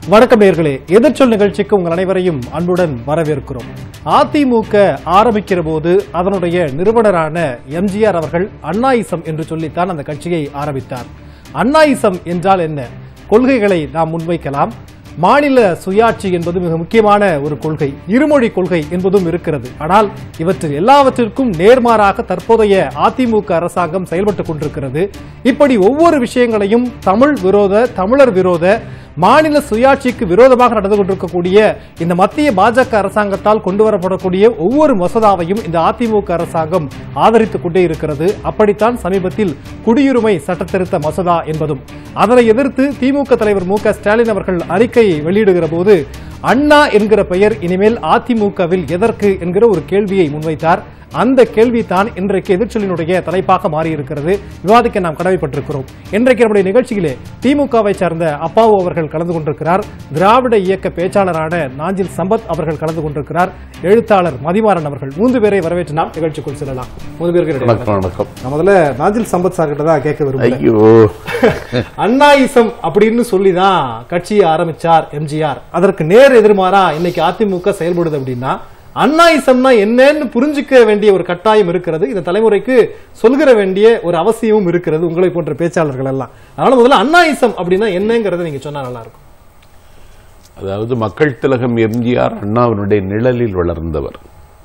வணக்கம் நேர்களே எதிர்ச்சொல் நிகழ்ச்சிக்கு உங்கள் அனைவரையும் அன்புடன் வரவேற்கிறோம் அதிமுக ஆரம்பிக்கிற போது அதனுடைய நிறுவனரான எம்ஜிஆர் அவர்கள் அண்ணாயிசம் என்று சொல்லித்தான் அந்த கட்சியை ஆரம்பித்தார் அண்ணாயிசம் என்றால் என்ன கொள்கைகளை நாம் முன்வைக்கலாம் மாநில சுயாட்சி என்பது மிக முக்கியமான ஒரு கொள்கை இருமொழி கொள்கை என்பதும் இருக்கிறது ஆனால் இவற்றில் எல்லாவற்றிற்கும் நேர்மாறாக தற்போதைய அதிமுக அரசாங்கம் செயல்பட்டுக் கொண்டிருக்கிறது இப்படி ஒவ்வொரு விஷயங்களையும் தமிழ் விரோத தமிழர் விரோத மாநில சுயாட்சிக்கு விரோதமாக நடந்து கொண்டிருக்கக்கூடிய இந்த மத்திய பாஜக அரசாங்கத்தால் கொண்டு வரப்படக்கூடிய ஒவ்வொரு மசோதாவையும் இந்த அதிமுக அரசாங்கம் ஆதரித்துக் கொண்டே இருக்கிறது அப்படித்தான் சமீபத்தில் குடியுரிமை சட்டத்திருத்த மசோதா என்பதும் அதனை எதிர்த்து திமுக தலைவர் மு க ஸ்டாலின் அவர்கள் அறிக்கையை வெளியிடுகிற போது அண்ணா என்கிற பெயர் இனிமேல் அதிமுகவில் எதற்கு என்கிற ஒரு கேள்வியை முன்வைத்தார் அந்த கேள்வி தான் இன்றைக்கு எதிர்ச்சொலினுடைய தலைப்பாக மாறியிருக்கிறது விவாதிக்க நாம் கடமைப்பட்டிருக்கிறோம் இன்றைக்கு நம்முடைய நிகழ்ச்சியிலே திமுகவை சார்ந்த அப்பாவு அவர்கள் கலந்து கொண்டிருக்கிறார் திராவிட இயக்க பேச்சாளரான நாஞ்சில் சம்பத் அவர்கள் கலந்து கொண்டிருக்கிறார் எழுத்தாளர் மதிமாறன் அவர்கள் மூன்று பேரை வரவேற்று நாம் நிகழ்ச்சிக்குள் செல்லலாம் மூன்று பேருக்கு வணக்கம் வணக்கம் நான் முதல்ல நாஞ்சில் சம்பத் சார் கிட்ட தான் கேட்க விரும்புகிறேன் ஐயோ அண்ணாயிசம் அப்படின்னு சொல்லி தான் கட்சியை ஆரம்பிச்சார் எம்ஜிஆர் அதற்கு நேர் எதிர்மாறா இன்னைக்கு அதிமுக செயல்படுது அப்படின்னா அண்ணாயிசம்னா என்னன்னு புரிஞ்சுக்க வேண்டிய ஒரு கட்டாயம் இருக்கிறது இந்த தலைமுறைக்கு சொல்கிற வேண்டிய ஒரு அவசியமும் இருக்கிறது உங்களை போன்ற பேச்சாளர்கள் எல்லாம் அதனால முதல்ல அண்ணாயிசம் அப்படின்னா என்னங்கறத நீங்க சொன்னா நல்லா இருக்கும் அதாவது மக்கள் திலகம் எம்ஜிஆர் அண்ணாவினுடைய நிழலில் வளர்ந்தவர்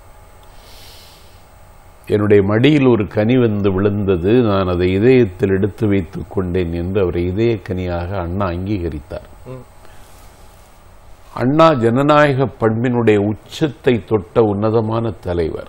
என்னுடைய மடியில் ஒரு கனி வந்து விழுந்தது நான் அதை இதயத்தில் எடுத்து வைத்துக் கொண்டேன் என்று அவரை இதய கனியாக அண்ணா அங்கீகரித்தார் அண்ணா ஜனநாயக பண்பினுடைய உச்சத்தை தொட்ட உன்னதமான தலைவர்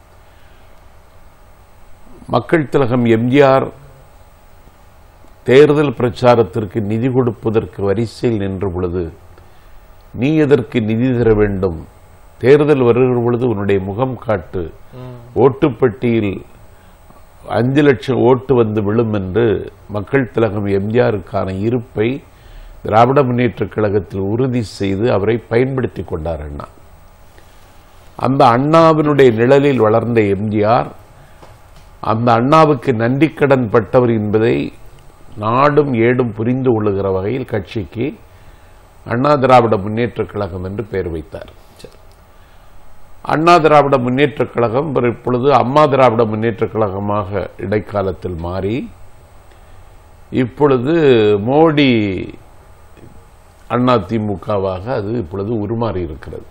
மக்கள் திலகம் எம்ஜிஆர் தேர்தல் பிரச்சாரத்திற்கு நிதி கொடுப்பதற்கு வரிசையில் நின்ற பொழுது நீ எதற்கு நிதி தர வேண்டும் தேர்தல் வருகிற பொழுது உன்னுடைய முகம் காட்டு ஓட்டுப்பட்டியில் அஞ்சு லட்சம் ஓட்டு வந்து விழும் என்று மக்கள் திலகம் எம்ஜிஆருக்கான இருப்பை திராவிட முன்னேற்றக் கழகத்தில் உறுதி செய்து அவரை பயன்படுத்திக் கொண்டார் அண்ணா அந்த அண்ணாவினுடைய நிழலில் வளர்ந்த எம்ஜிஆர் அந்த அண்ணாவுக்கு நன்றி கடன் பட்டவர் என்பதை நாடும் ஏடும் புரிந்து கொள்ளுகிற வகையில் கட்சிக்கு அண்ணா திராவிட முன்னேற்றக் கழகம் என்று பெயர் வைத்தார் அண்ணா திராவிட முன்னேற்றக் கழகம் பிறகு இப்பொழுது அம்மா திராவிட முன்னேற்றக் கழகமாக இடைக்காலத்தில் மாறி இப்பொழுது மோடி அண்ணா திமுகவாக அது இப்பொழுது உருமாறி இருக்கிறது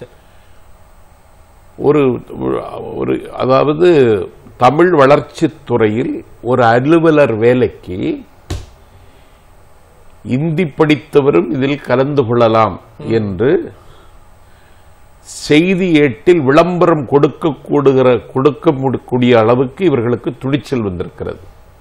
ஒரு ஒரு அதாவது தமிழ் வளர்ச்சித் துறையில் ஒரு அலுவலர் வேலைக்கு இந்தி படித்தவரும் இதில் கலந்து கொள்ளலாம் என்று செய்தி ஏட்டில் விளம்பரம் கொடுக்க கூடுகிற கொடுக்க கூடிய அளவுக்கு இவர்களுக்கு துணிச்சல் வந்திருக்கிறது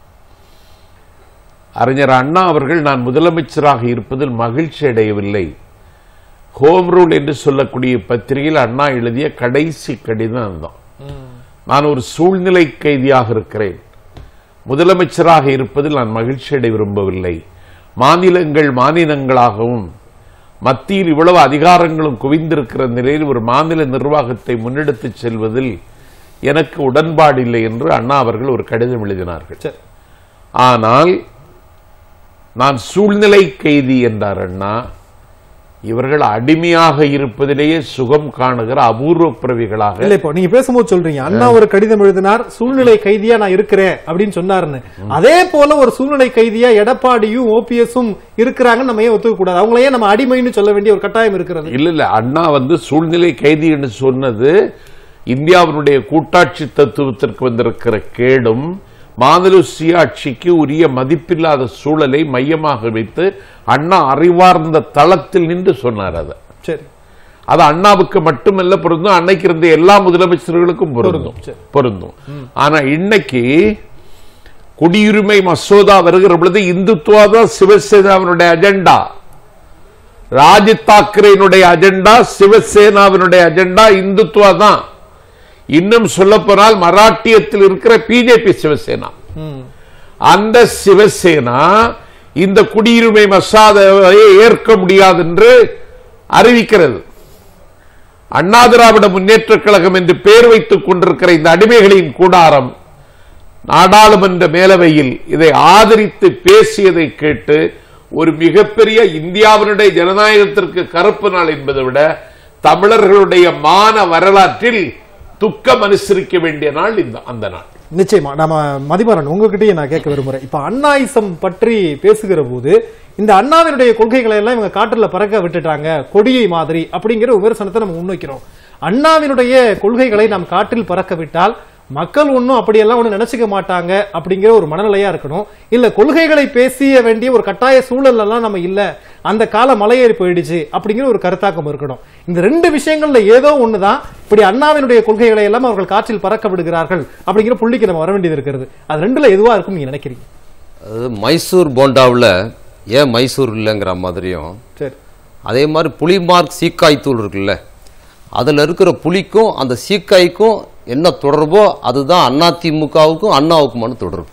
அறிஞர் அண்ணா அவர்கள் நான் முதலமைச்சராக இருப்பதில் மகிழ்ச்சி அடையவில்லை ஹோம் ரூல் என்று சொல்லக்கூடிய பத்திரிகையில் அண்ணா எழுதிய கடைசி கடிதம் அதுதான் நான் ஒரு சூழ்நிலை கைதியாக இருக்கிறேன் முதலமைச்சராக இருப்பதில் நான் மகிழ்ச்சி அடைய விரும்பவில்லை மாநிலங்கள் மாநிலங்களாகவும் மத்தியில் இவ்வளவு அதிகாரங்களும் குவிந்திருக்கிற நிலையில் ஒரு மாநில நிர்வாகத்தை முன்னெடுத்துச் செல்வதில் எனக்கு உடன்பாடு இல்லை என்று அண்ணா அவர்கள் ஒரு கடிதம் எழுதினார்கள் சரி ஆனால் நான் சூழ்நிலை கைதி என்றார் அண்ணா இவர்கள் அடிமையாக இருப்பதிலேயே சுகம் காணுகிற அபூர்வ பிறவிகளாக இல்ல இப்போ நீங்க பேசும்போது சொல்றீங்க அண்ணா ஒரு கடிதம் எழுதினார் சூழ்நிலை கைதியா நான் இருக்கிறேன் அப்படின்னு சொன்னாருன்னு அதே போல ஒரு சூழ்நிலை கைதியா எடப்பாடியும் ஓபிஎஸும் இருக்கிறாங்கன்னு நம்ம ஏன் ஒத்துக்க கூடாது அவங்களையே நம்ம அடிமைன்னு சொல்ல வேண்டிய ஒரு கட்டாயம் இருக்கிறது இல்ல இல்ல அண்ணா வந்து சூழ்நிலை கைதி என்று சொன்னது இந்தியாவினுடைய கூட்டாட்சி தத்துவத்திற்கு வந்திருக்கிற கேடும் மாநில சுயாட்சிக்கு உரிய மதிப்பில்லாத சூழலை மையமாக வைத்து அண்ணா அறிவார்ந்த தளத்தில் நின்று சொன்னார் அதை சரி அது அண்ணாவுக்கு மட்டுமல்ல பொருந்தும் அன்னைக்கு இருந்த எல்லா முதலமைச்சர்களுக்கும் பொருந்தும் சரி. பொருந்தும் ஆனா இன்னைக்கு குடியுரிமை மசோதா வருகிற பொழுது இந்துத்துவா தான் சிவசேனாவினுடைய அஜெண்டா ராஜ் தாக்கரேனுடைய அஜெண்டா சிவசேனாவினுடைய அஜெண்டா இந்துத்துவா தான் இன்னும் சொல்ல போனால் மராட்டியத்தில் இருக்கிற பிஜேபி சிவசேனா ம். அந்த சிவசேனா இந்த குடியுரிமை மசோதாவை ஏற்க முடியாது என்று அறிவிக்கிறது அண்ணா திராவிட முன்னேற்றக் கழகம் என்று பெயர் வைத்துக் கொண்டிருக்கிற இந்த அடிமைகளின் கூடாரம் நாடாளுமன்ற மேலவையில் இதை ஆதரித்து பேசியதை கேட்டு ஒரு மிகப்பெரிய இந்தியாவினுடைய ஜனநாயகத்திற்கு கருப்பு நாள் என்பதை விட தமிழர்களுடைய மான வரலாற்றில் துக்கம் அனுசரிக்க வேண்டிய நாள் இந்த அந்த நாள் நிச்சயமா நம்ம மதிமரன் உங்ககிட்டயே நான் கேட்க விரும்புறேன் இப்ப அண்ணாயிசம் பற்றி பேசுகிற போது இந்த அண்ணாவினுடைய கொள்கைகளை எல்லாம் இவங்க காற்றுல பறக்க விட்டுட்டாங்க கொடியை மாதிரி அப்படிங்கிற விமர்சனத்தை நம்ம முன்வைக்கிறோம் அண்ணாவினுடைய கொள்கைகளை நாம் காற்றில் பறக்க விட்டால் மக்கள் ஒன்றும் அப்படியெல்லாம் ஒன்றும் நினைச்சுக்க மாட்டாங்க அப்படிங்கிற ஒரு மனநிலையா இருக்கணும் இல்ல கொள்கைகளை பேசிய வேண்டிய ஒரு கட்டாய சூழல் எல்லாம் நம்ம இல்ல அந்த காலம் மலையேறி போயிடுச்சு அப்படிங்கிற ஒரு கருத்தாக்கம் இருக்கணும் இந்த ரெண்டு விஷயங்கள்ல ஏதோ ஒண்ணுதான் இப்படி அண்ணாவினுடைய கொள்கைகளை எல்லாம் அவர்கள் காற்றில் பறக்க விடுகிறார்கள் அப்படிங்கிற புள்ளிக்கு நம்ம வர வேண்டியது இருக்கிறது அது ரெண்டுல எதுவா இருக்கும் நீங்க நினைக்கிறீங்க அது மைசூர் போண்டாவில் ஏன் மைசூர் இல்லைங்கிற மாதிரியும் சரி அதே மாதிரி புளி மார்க் சீக்காய் தூள் இருக்குல்ல அதில் இருக்கிற புளிக்கும் அந்த சீக்காய்க்கும் என்ன தொடர்போ அதுதான் அதிமுகவுக்கும் அண்ணாவுக்குமான தொடர்பு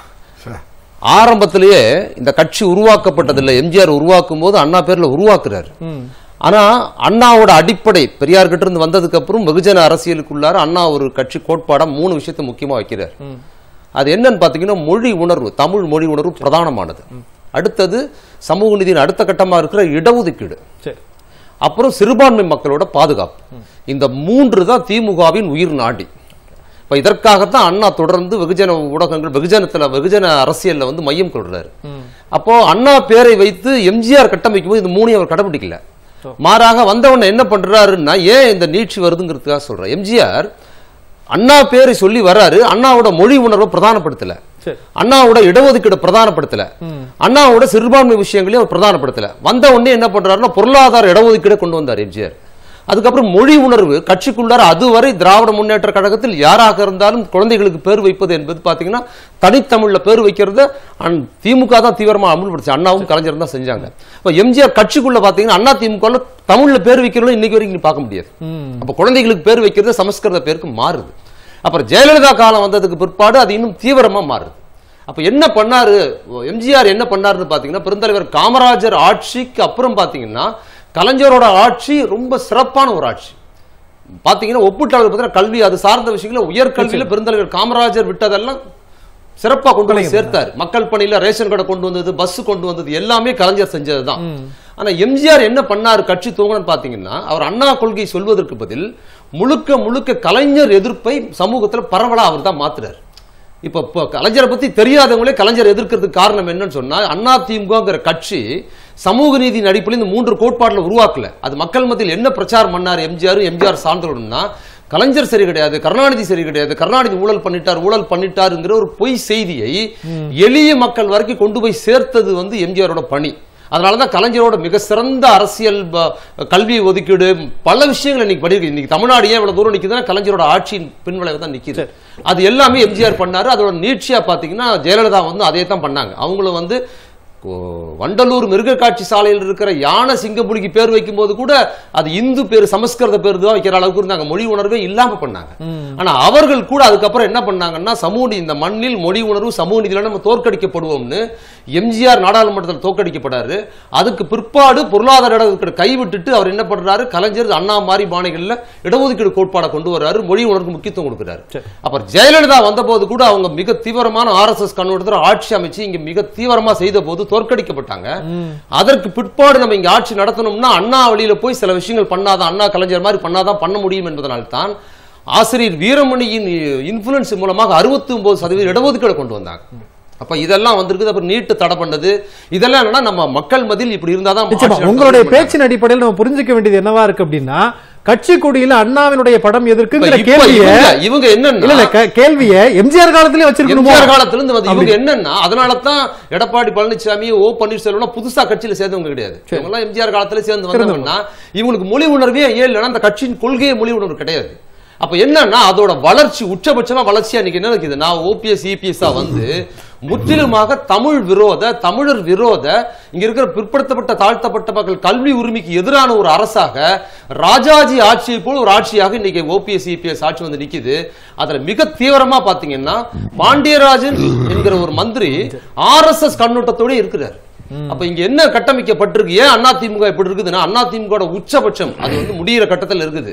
ஆரம்பத்திலேயே இந்த கட்சி உருவாக்கப்பட்டதில்லை எம்ஜிஆர் உருவாக்கும் போது அண்ணா பேர்ல உருவாக்குறாரு ஆனா அண்ணாவோட அடிப்படை பெரியார் கிட்ட இருந்து வந்ததுக்கு அப்புறம் வெகுஜன அரசியலுக்குள்ளார அண்ணா ஒரு கட்சி கோட்பாடா மூணு விஷயத்தை முக்கியமா வைக்கிறார் அது என்னன்னு பாத்தீங்கன்னா மொழி உணர்வு தமிழ் மொழி உணர்வு பிரதானமானது அடுத்தது சமூக நீதியின் அடுத்த கட்டமா இருக்கிற இடஒதுக்கீடு சரி அப்புறம் சிறுபான்மை மக்களோட பாதுகாப்பு இந்த மூன்று தான் திமுகவின் உயிர் நாடி இப்ப இதற்காகத்தான் அண்ணா தொடர்ந்து வெகுஜன ஊடகங்கள் வெகுஜனத்துல வெகுஜன அரசியல்ல வந்து மையம் கொள்றாரு அப்போ அண்ணா பேரை வைத்து எம்ஜிஆர் கட்டமைக்கும் போது இந்த மூணையும் அவர் கடைபிடிக்கல மாறாக வந்தவன என்ன பண்றாருன்னா ஏன் இந்த நீட்சி வருதுங்கிறதுக்காக சொல்றேன் எம்ஜிஆர் அண்ணா பேரை சொல்லி வர்றாரு அண்ணாவோட மொழி உணர்வை பிரதானப்படுத்தல சரி அண்ணாவோட இடஒதுக்கீடு பிரதானப்படுத்தல அண்ணாவோட சிறுபான்மை விஷயங்களையும் அவர் பிரதானப்படுத்தல வந்த உடனே என்ன பண்றாருன்னா பொருளாதார இடஒதுக்கீடை கொண்டு வந்தார் எம்ஜிஆர் அதுக்கப்புறம் மொழி உணர்வு கட்சிக்குள்ளார அதுவரை திராவிட முன்னேற்ற கழகத்தில் யாராக இருந்தாலும் குழந்தைகளுக்கு பேர் வைப்பது என்பது பாத்தீங்கன்னா தனித்தமிழ்ல பேர் வைக்கிறத அன்- திமுக தான் தீவிரமா அமல்படுச்சு அண்ணாவும் கலைஞரும் தான் செஞ்சாங்க இப்ப எம்ஜிஆர் கட்சிக்குள்ள பாத்தீங்கன்னா அண்ணா திமுக தமிழ்ல பேர் வைக்கிறவங்க இன்னைக்கு வரைக்கும் நீ பார்க்க முடியாது அப்ப குழந்தைகளுக்கு பேர் வைக்கிறது சமஸ்கிருத பேருக்கு மாறுது அப்புறம் ஜெயலலிதா காலம் வந்ததுக்கு பிற்பாடு அது இன்னும் தீவிரமா மாறுது அப்ப என்ன பண்ணாரு எம்ஜிஆர் என்ன பண்ணாருன்னு பாத்தீங்கன்னா பெருந்தலைவர் காமராஜர் ஆட்சிக்கு அப்புறம் பாத்தீங்கன்னா கலைஞரோட ஆட்சி ரொம்ப சிறப்பான ஒரு ஆட்சி பாத்தீங்கன்னா ஒப்பீட்டாளர் பார்த்தீங்கன்னா கல்வி அது சார்ந்த விஷயங்கள உயர்கல்வியில பெருந்தலைவர் காமராஜர் விட்டதெல்லாம் சிறப்பா கொண்டு போய் சேர்த்தார் மக்கள் பணியில ரேஷன் கடை கொண்டு வந்தது பஸ் கொண்டு வந்தது எல்லாமே கலைஞர் செஞ்சதுதான் ஆனா எம்ஜிஆர் என்ன பண்ணாரு கட்சி துவங்கணும்னு பாத்தீங்கன்னா அவர் அண்ணா கொள்கை சொல்வதற்கு பதில் முழுக்க முழுக்க கலைஞர் எதிர்ப்பை சமூகத்துல பரவலா அவர் தான் மாத்துறாரு இப்ப இப்ப கலைஞரை பத்தி தெரியாதவங்களே கலைஞர் எதிர்க்கிறதுக்கு காரணம் என்னன்னு சொன்னா அண்ணா திமுகங்கிற கட்சி சமூக நீதியின் அடிப்படையில் இந்த மூன்று கோட்பாடுல உருவாக்கல அது மக்கள் மத்தியில் என்ன பிரச்சாரம் பண்ணார் எம்ஜிஆர் எம்ஜிஆர் சார்ந்தவர்கள்னா கலைஞர் சரி கிடையாது கருணாநிதி சரி கிடையாது கருணாநிதி ஊழல் பண்ணிட்டார் ஊழல் பண்ணிட்டாருங்கிற ஒரு பொய் செய்தியை எளிய மக்கள் வரைக்கும் கொண்டு போய் சேர்த்தது வந்து எம்ஜிஆரோட பணி அதனாலதான் கலைஞரோட மிக சிறந்த அரசியல் ப- கல்வி ஒதுக்கீடு பல விஷயங்கள் இன்னைக்கு படியிருக்கு இன்னைக்கு தமிழ்நாடு ஏன் இவ்வளவு தூரம் நிக்குதுன்னா கலைஞரோட ஆட்சியின் பின்விளைவு தான் நிக்குது அது எல்லாமே எம்ஜிஆர் பண்ணாரு அதோட நீட்சியா பாத்தீங்கன்னா ஜெயலலிதா வந்து அதே தான் பண்ணாங்க அவங்களும் வந்து ஓ, வண்டலூர் மிருகக்காட்சி சாலையில் இருக்கிற யானை சிங்கப்புலிக்கு பேர் வைக்கும் போது கூட அது இந்து பேர் சமஸ்கிருத பேர் தான் வைக்கிற அளவுக்கு இருந்தாங்க மொழி உணர்வே இல்லாம பண்ணாங்க ஆனா அவர்கள் கூட அதுக்கப்புறம் என்ன பண்ணாங்கன்னா சமூக நீதி, இந்த மண்ணில் மொழி உணர்வு சமூக நீதியில நம்ம தோற்கடிக்கப்படுவோம்னு எம்ஜிஆர் நாடாளுமன்றத்தில் தோற்கடிக்கப்படாரு அதுக்கு பிற்பாடு பொருளாதார இடஒதுக்கீடு கைவிட்டுட்டு அவர் என்ன பண்றாரு கலைஞர் அண்ணா மாதிரி பாணிகள்ல இடஒதுக்கீடு கோட்பாடை கொண்டு வர்றாரு மொழி உணர்வுக்கு முக்கியத்துவம் கொடுக்கிறாரு அப்புறம் ஜெயலலிதா வந்தபோது கூட அவங்க மிக தீவிரமான ஆர்எஸ்எஸ் கண்ணோட்டத்தில் ஆட்சி அமைச்சு இங்க மிக தீவிரமா செய்த போது தோற்கடிக்கப்பட்டாங்க அதற்கு பிற்பாடு நம்ம இங்க ஆட்சி நடத்தணும்னா அண்ணா வழியில போய் சில விஷயங்கள் பண்ணாதான் அண்ணா கலைஞர் மாதிரி பண்ணாதான் பண்ண முடியும் என்பதனால்தான் ஆசிரியர் வீரமணியின் இன்ஃபுளுன்ஸ் மூலமாக அறுபத்தி ஒன்பது சதவீத இடஒதுக்கீடு கொண்டு வந்தாங்க அப்ப இதெல்லாம் வந்திருக்குது அப்புறம் நீட்டு தடை பண்ணது இதெல்லாம் என்னன்னா நம்ம மக்கள் மத்தியில் இப்படி இருந்தாதான் நிச்சயமா ஆட்சி நடத்த உங்களுடைய முடியும். பேச்சின் அடிப்படையில் நம்ம புரிஞ்சுக்க வேண்டியது என்னவா இருக்கு அப்படின்னா கட்சி கொடியில அண்ணாவினுடைய படம் இப்ப எதற்குங்கிற இப்ப கேள்விய இவங்க- இவங்க இல்ல என்னன்னா இல்ல க- கேள்விய எம்ஜிஆர் காலத்திலே வச்சிருக்கணுமோ எம்ஜிஆர் காலத்துல இருந்து வந்து இவங்க என்னன்னா அதனால தான் எடப்பாடி பழனிசாமி ஓ பன்னீர்செல்வம் புதுசா கட்சியில சேர்ந்தவங்க கிடையாது இவங்க எல்லாம் எம்ஜிஆர் காலத்துல சேர்ந்து வந்தவங்கன்னா இவங்களுக்கு மொழி உணர்வே ஏன் இல்லைன்னா அந்த கட்சியின் கொள்கையே மொழி உணர்வு கிடையாது அப்ப என்னன்னா அதோட வளர்ச்சி உச்சபட்சமா வளர்ச்சியா இன்னைக்கு என்ன இருக்குது நான் ஓபிஎஸ் இபிஎஸ்ஆ வந்து முற்றிலுமாக தமிழ் விரோத தமிழர் விரோத இங்க இருக்கிற பிற்படுத்தப்பட்ட தாழ்த்தப்பட்ட மக்கள் கல்வி உரிமைக்கு எதிரான ஒரு அரசாக ராஜாஜி ஆட்சியை போல ஒரு ஆட்சியாக இன்னைக்கு ஓபிஎஸ் இபிஎஸ் ஆட்சி வந்து நிக்குது அதுல மிக தீவிரமா பாத்தீங்கன்னா பாண்டியராஜன் என்கிற ஒரு மந்திரி ஆர்எஸ்எஸ் கண்ணோட்டத்தோட இருக்கிறார் அப்ப இங்க என்ன கட்டமைக்கப்பட்டிருக்கு ஏன் அதிமுக இப்படி இருக்குதுன்னா அதிமுக உச்சபட்சம் அது வந்து முடியிற கட்டத்துல இருக்குது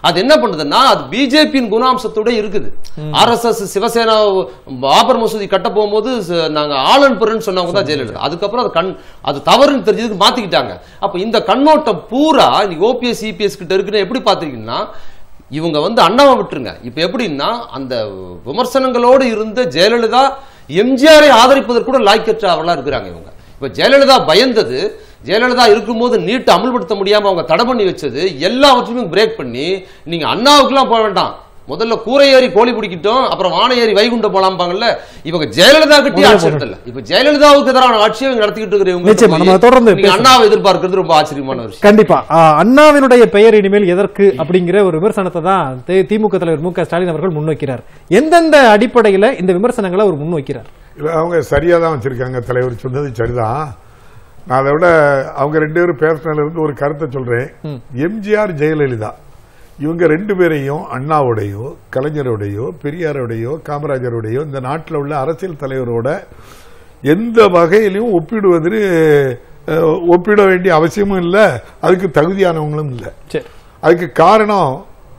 அது என்ன பண்ணுதுன்னா அது பிஜேபியின் குணாம்சத்தோட இருக்குது ஆர்எஸ்எஸ் சிவசேனா பாபர் மசூதி கட்ட போகும்போது ச- நாங்க ஆளன் பெருன்னு சொன்னவங்க தான் ஜெயலலிதா அதுக்கப்புறம் அது கண் அது தவறுன்னு தெரிஞ்சதுக்கு மாத்திக்கிட்டாங்க அப்ப இந்த கண்ணோட்டம் பூரா இன்னைக்கு ஓபிஎஸ் சிபிஎஸ் கிட்ட இருக்குன்னு எப்படி பாத்தீங்கன்னா இவங்க வந்து அண்ணாவை விட்டுருங்க இப்ப எப்படின்னா அந்த விமர்சனங்களோடு இருந்த ஜெயலலிதா எம்ஜிஆரை ஆதரிப்பதற்கு கூட லாய்க்கற்ற அவளா இருக்கிறாங்க இவங்க இப்ப ஜெயலலிதா பயந்தது ஜெயலலிதா இருக்கும்போது நீட் அமல்படுத்த முடியாம அவங்க தடை பண்ணி வச்சது எல்லாவற்றையும் பிரேக் பண்ணி நீங்க அண்ணாவுக்குலாம் போக வேண்டாம் முதல்ல கூரை ஏறி கோழி பிடிக்கிட்டோம் அப்புறம் வானை ஏறி வைகுண்டம் போலாம்பாங்கல்ல இவங்க ஜெயலலிதா கிட்டே ஆட்சி நடத்தல இப்ப ஜெயலலிதாவுக்கு எதிரான ஆட்சியை இவங்க நடத்திக்கிட்டு இருக்கிறவங்க நிச்சயமா, நம்ம தொடர்ந்து நீங்க பேசலாம். அண்ணாவை எதிர்பார்க்கிறது ரொம்ப ஆச்சரியமான விஷயம் கண்டிப்பா ஆ, அண்ணாவினுடைய பெயர் இனிமேல் எதற்கு அப்படிங்கிற ஒரு விமர்சனத்தை தான் தி- திமுக தலைவர் மு க ஸ்டாலின் அவர்கள் முன்வைக்கிறார் எந்தெந்த அடிப்படையில இந்த விமர்சனங்களை அவர் முன்வைக்கிறார் இல்ல அவங்க சரியா தான் வச்சிருக்காங்க தலைவர் சொன்னது சரிதான் நான் அதை விட அவங்க ரெண்டு பேரும் பேசினதுல இருந்து ஒரு கருத்தை சொல்றேன் எம்ஜிஆர் ஜெயலலிதா இவங்க ரெண்டு பேரையும் அண்ணாவோடையோ கலைஞரோடையோ பெரியாரோடையோ காமராஜரோடையோ இந்த நாட்டில் உள்ள அரசியல் தலைவரோட எந்த வகையிலையும் ஒப்பிடுவது அஹ், ஒப்பிட வேண்டிய அவசியமும் இல்லை அதுக்கு தகுதியானவங்களும் இல்லை சரி அதுக்கு காரணம்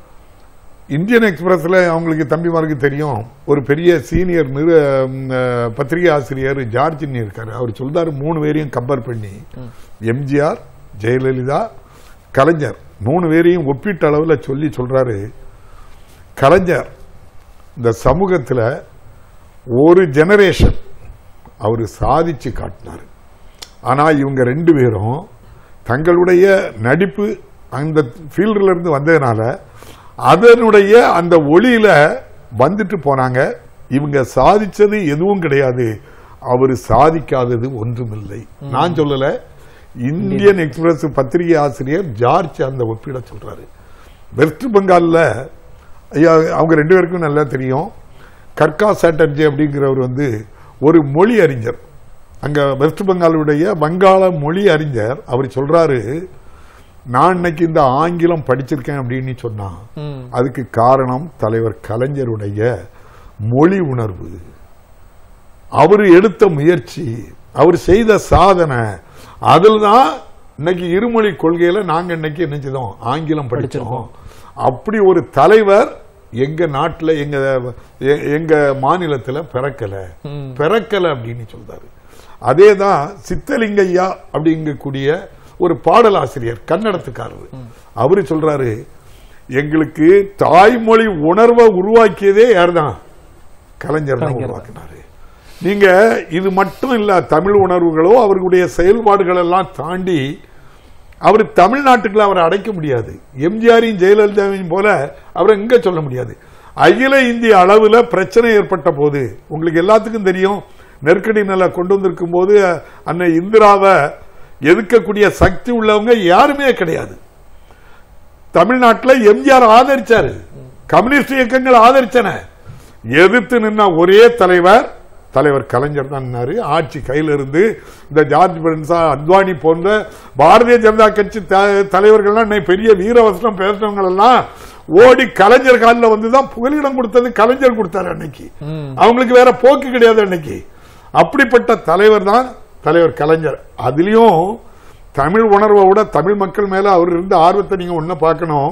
இந்தியன் எக்ஸ்பிரஸ்ல அவங்களுக்கு தம்பிமாருக்கு தெரியும் ஒரு பெரிய சீனியர் நிறு ம், அஹ், பத்திரிகை ஆசிரியர் ஜார்ஜின் இருக்காரு அவர் சொல்றாரு மூணு பேரையும் கம்பேர் பண்ணி எம்ஜிஆர் ஜெயலலிதா கலைஞர் மூணு பேரையும் ஒப்பீட்டு அளவில் சொல்லி சொல்றாரு கலைஞர் இந்த சமூகத்தில் ஒரு ஜெனரேஷன் அவர் சாதிச்சு காட்டினார் ஆனா இவங்க ரெண்டு பேரும் தங்களுடைய நடிப்பு அந்த ஃபீல்டில் இருந்து வந்ததுனால அதனுடைய அந்த ஒளியில வந்துட்டு போனாங்க இவங்க சாதிச்சது எதுவும் கிடையாது அவர் சாதிக்காதது ஒன்றுமில்லை நான் சொல்லல இந்தியன் எக்ஸ்பிரஸ் பத்திரிகை ஆசிரியர் ஜார்ஜ் அந்த ஒப்பிட சொல்றாரு வெஸ்ட் பெங்கால்ல ஐயா அவங்க ரெண்டு பேருக்கும் நல்லா தெரியும் கர்கா சாட்டர்ஜி அப்படிங்கிறவர் வந்து ஒரு மொழி அறிஞர் அங்க வெஸ்ட் பெங்காலுடைய வங்காள மொழி அறிஞர் அவர் சொல்றாரு நான் இன்னைக்கு இந்த ஆங்கிலம் படிச்சிருக்கேன் அப்படின்னு சொன்னா அதுக்கு காரணம் தலைவர் கலைஞருடைய மொழி உணர்வு அவர் எடுத்த முயற்சி அவர் செய்த சாதனை அதில் தான் இன்னைக்கு இருமொழி கொள்கையில நாங்க இன்னைக்கு என்ன செய்தோம் ஆங்கிலம் படிச்சோம் அப்படி ஒரு தலைவர் எங்க நாட்டுல எங்க எ- எங்க மாநிலத்துல பிறக்கல பிறக்கல அப்படின்னு சொல்றாரு அதே தான் சித்தலிங்கையா அப்படிங்கக்கூடிய ஒரு பாடலாசிரியர் கன்னடத்துக்காரர் அவரு சொல்றாரு எங்களுக்கு தாய்மொழி உணர்வை உருவாக்கியதே யார்தான் கலைஞர் தான் உருவாக்கினாரு நீங்க இது மட்டும் இல்ல தமிழ் உணர்வுகளோ அவர்களுடைய செயல்பாடுகள் எல்லாம் தாண்டி அவர் தமிழ்நாட்டுக்குள்ள அவரை அடைக்க முடியாது எம்ஜிஆரையும் ஜெயலலிதாவையும் போல அவரை எங்க சொல்ல முடியாது அகில இந்திய அளவுல பிரச்சனை ஏற்பட்ட போது உங்களுக்கு எல்லாத்துக்கும் தெரியும் நெருக்கடி நிலை கொண்டு வந்திருக்கும் போது அன்னை இந்திராவை எதிர்க்கக்கூடிய சக்தி உள்ளவங்க யாருமே கிடையாது தமிழ்நாட்டில் எம்ஜிஆர் ஆதரிச்சாரு கம்யூனிஸ்ட் இயக்கங்கள் ஆதரிச்சன எதிர்த்து நின்ன ஒரே தலைவர் தலைவர் கலைஞர் தான் நின்னாரு. ஆட்சி கையில இருந்து இந்த ஜார்ஜ் பெர்ன்ஸா அத்வானி போன்ற பாரதிய ஜனதா கட்சி த- தலைவர்கள்லாம் இன்னைக்கு பெரிய வீரவசனம் பேசுறவங்க எல்லாம் ஓடி கலைஞர் காலில் வந்து தான் புகலிடம் கொடுத்தது கலைஞர் கொடுத்தாரு அன்னைக்கு அவங்களுக்கு வேற போக்கு கிடையாது அன்னைக்கு அப்படிப்பட்ட தலைவர் தான் தலைவர் கலைஞர் அதுலயும் தமிழ் உணர்வை விட தமிழ் மக்கள் மேல அவர் இருந்த ஆர்வத்தை நீங்க ஒண்ணு பார்க்கணும்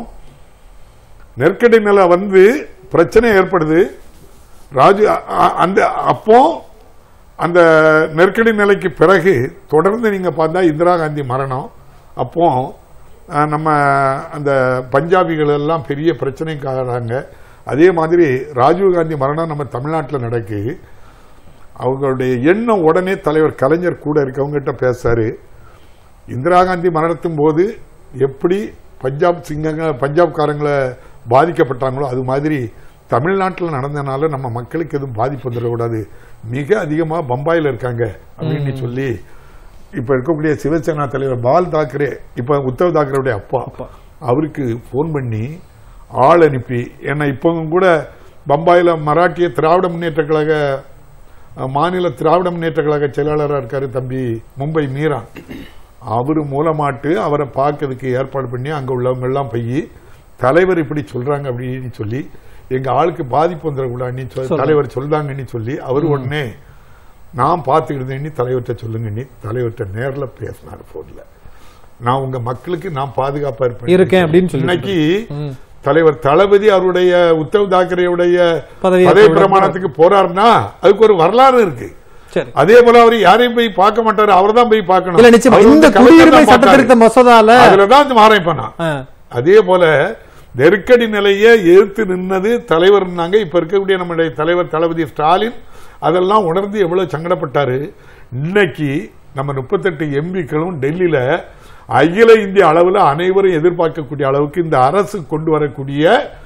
நெருக்கடி நிலை வந்து பிரச்சனை ஏற்படுது ராஜு அ- அ- அந்த அப்போ அந்த நெருக்கடி நிலைக்கு பிறகு தொடர்ந்து நீங்க பார்த்தா இந்திரா காந்தி மரணம் அப்போ அஹ், நம்ம அந்த பஞ்சாபிகள் எல்லாம் பெரிய பிரச்சனைக்காராங்க அதே மாதிரி ராஜீவ் காந்தி மரணம் நம்ம தமிழ்நாட்டில் நடக்கு அவங்களுடைய எண்ணம் உடனே தலைவர் கலைஞர் கூட இருக்கவங்ககிட்ட பேசாரு இந்திரா காந்தி மரணத்தின் போது எப்படி பஞ்சாப் சிங்கங்க பஞ்சாப்காரங்களை பாதிக்கப்பட்டாங்களோ அது மாதிரி தமிழ்நாட்டில் நடந்தனால நம்ம மக்களுக்கு எதுவும் பாதிப்பு வந்துடக்கூடாது மிக அதிகமாக பம்பாயில் இருக்காங்க அப்படின்னு சொல்லி இப்ப இருக்கக்கூடிய சிவசேனா தலைவர் பால் தாக்கரே இப்ப உத்தவ் தாக்கரேவுடைய அப்பா அவருக்கு ஃபோன் பண்ணி ஆள் அனுப்பி ஏன்னா இப்போ கூட பம்பாயில மராட்டிய திராவிட முன்னேற்ற கழக அஹ், மாநில திராவிட முன்னேற்ற கழக செயலாளராக இருக்காரு தம்பி மும்பை மீரான் அவர் மூலமாட்டு அவரை பார்க்கறதுக்கு ஏற்பாடு பண்ணி அங்க உள்ளவங்க எல்லாம் போய் தலைவர் இப்படி சொல்றாங்க அப்படின்னு சொல்லி எங்க ஆளுக்கு பாதிப்பு வந்துடக்கூடாதுன்னு சொல்லி தலைவர் சொல்றாங்கன்னு சொல்லி அவர் உடனே நான் பார்த்துக்கிட்டேன்னு தலைவர்கிட்ட சொல்லுங்கன்னு தலைவர்கிட்ட நேர்ல பேசினார் போன்ல நான் உங்க மக்களுக்கு நான் பாதுகாப்பா இருப்பேன் இருக்கேன் அப்படின்னு சொல்லி இன்னைக்கு தலைவர் தளபதி அவருடைய உத்தவ் தாக்கரேவுடைய பதவியேற்ப பதவி விழா பிரமாணத்துக்கு போறாருன்னா அதுக்கு ஒரு வரலாறு இருக்கு சரி அதே போல அவர் யாரையும் போய் பார்க்க மாட்டாரு அவர் தான் போய் பார்க்கணும் இல்ல நிச்சயமா அவர் இந்த வந்து கலெக்டர் குடியுரிமை தான் சட்ட பார்த்தாரு. திருத்த மசோதால அதுலதான் இந்த மாறம் பண்ணான் ஆ, அதே போல நெருக்கடி நிலையை எதிர்த்து நின்னது தலைவர்னாங்க இப்ப இருக்கக்கூடிய நம்முடைய தலைவர் தளபதி ஸ்டாலின் அதெல்லாம் உணர்ந்து எவ்வளவு சங்கடப்பட்டாரு இன்னைக்கு நம்ம முப்பத்தெட்டு எம்பிக்களும் டெல்லியில அகில இந்திய அளவில் அனைவரும் எதிர்பார்க்கக்கூடிய அளவுக்கு இந்த அரசு கொண்டு வரக்கூடிய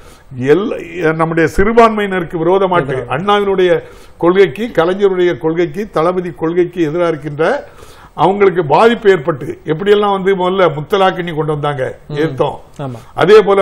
எல்லா நம்முடைய சிறுபான்மையினருக்கு விரோதமாட்டு அண்ணாவினுடைய கொள்கைக்கு கலைஞருடைய கொள்கைக்கு தளபதி கொள்கைக்கு எதிராக இருக்கின்ற அவங்களுக்கு பாதிப்பு ஏற்பட்டு எப்படியெல்லாம் வந்து முதல்ல முத்தலாக்கினி கொண்டு வந்தாங்க ஏத்தோம் ஆமா அதே போல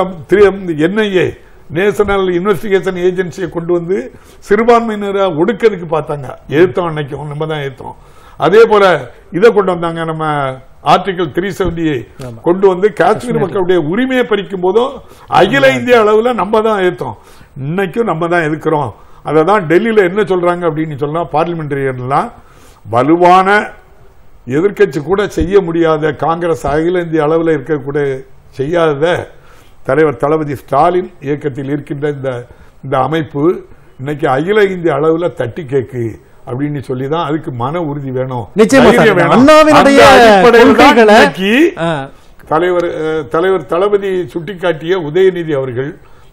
என்ஐஏ நேஷனல் இன்வெஸ்டிகேஷன் ஏஜென்சியை கொண்டு வந்து சிறுபான்மையினரை ஒடுக்கிறதுக்கு பார்த்தாங்க ஏத்தோம் அன்னைக்கும் நம்ம தான் ஏத்தோம் அதே போல இதை கொண்டு வந்தாங்க நம்ம ஆர்டிகல் த்ரீ கொண்டு வந்து காஷ்மீர் மக்களுடைய உரிமையை பறிக்கும் போதும் அகில இந்திய அளவுல நம்ம தான் ஏத்தோம் இன்னைக்கும் நம்ம தான் எதுக்குறோம் அதை தான் டெல்லியில என்ன சொல்றாங்க அப்படின்னு சொன்னா பார்லிமெண்டரியன்லாம் வலுவான எதிர்க்கட்சி கூட செய்ய முடியாத காங்கிரஸ் அகில இந்திய அளவில் இருக்கக்கூட செய்யாத தலைவர் தளபதி ஸ்டாலின் இயக்கத்தில் இருக்கின்ற இந்த இந்த அமைப்பு இன்னைக்கு அகில இந்திய அளவில் தட்டி கேக்கு அப்படின்னு சொல்லி தான் அதுக்கு மன உறுதி வேணும் நிச்சயமா சார். தைரியம் வேணும். அண்ணாவினுடைய அந்த அடிப்படையில் தான் கொள்கைகளை இன்னைக்கு ஆ, தலைவர் அஹ், தலைவர் தளபதி சுட்டிக்காட்டிய உதயநிதி அவர்கள்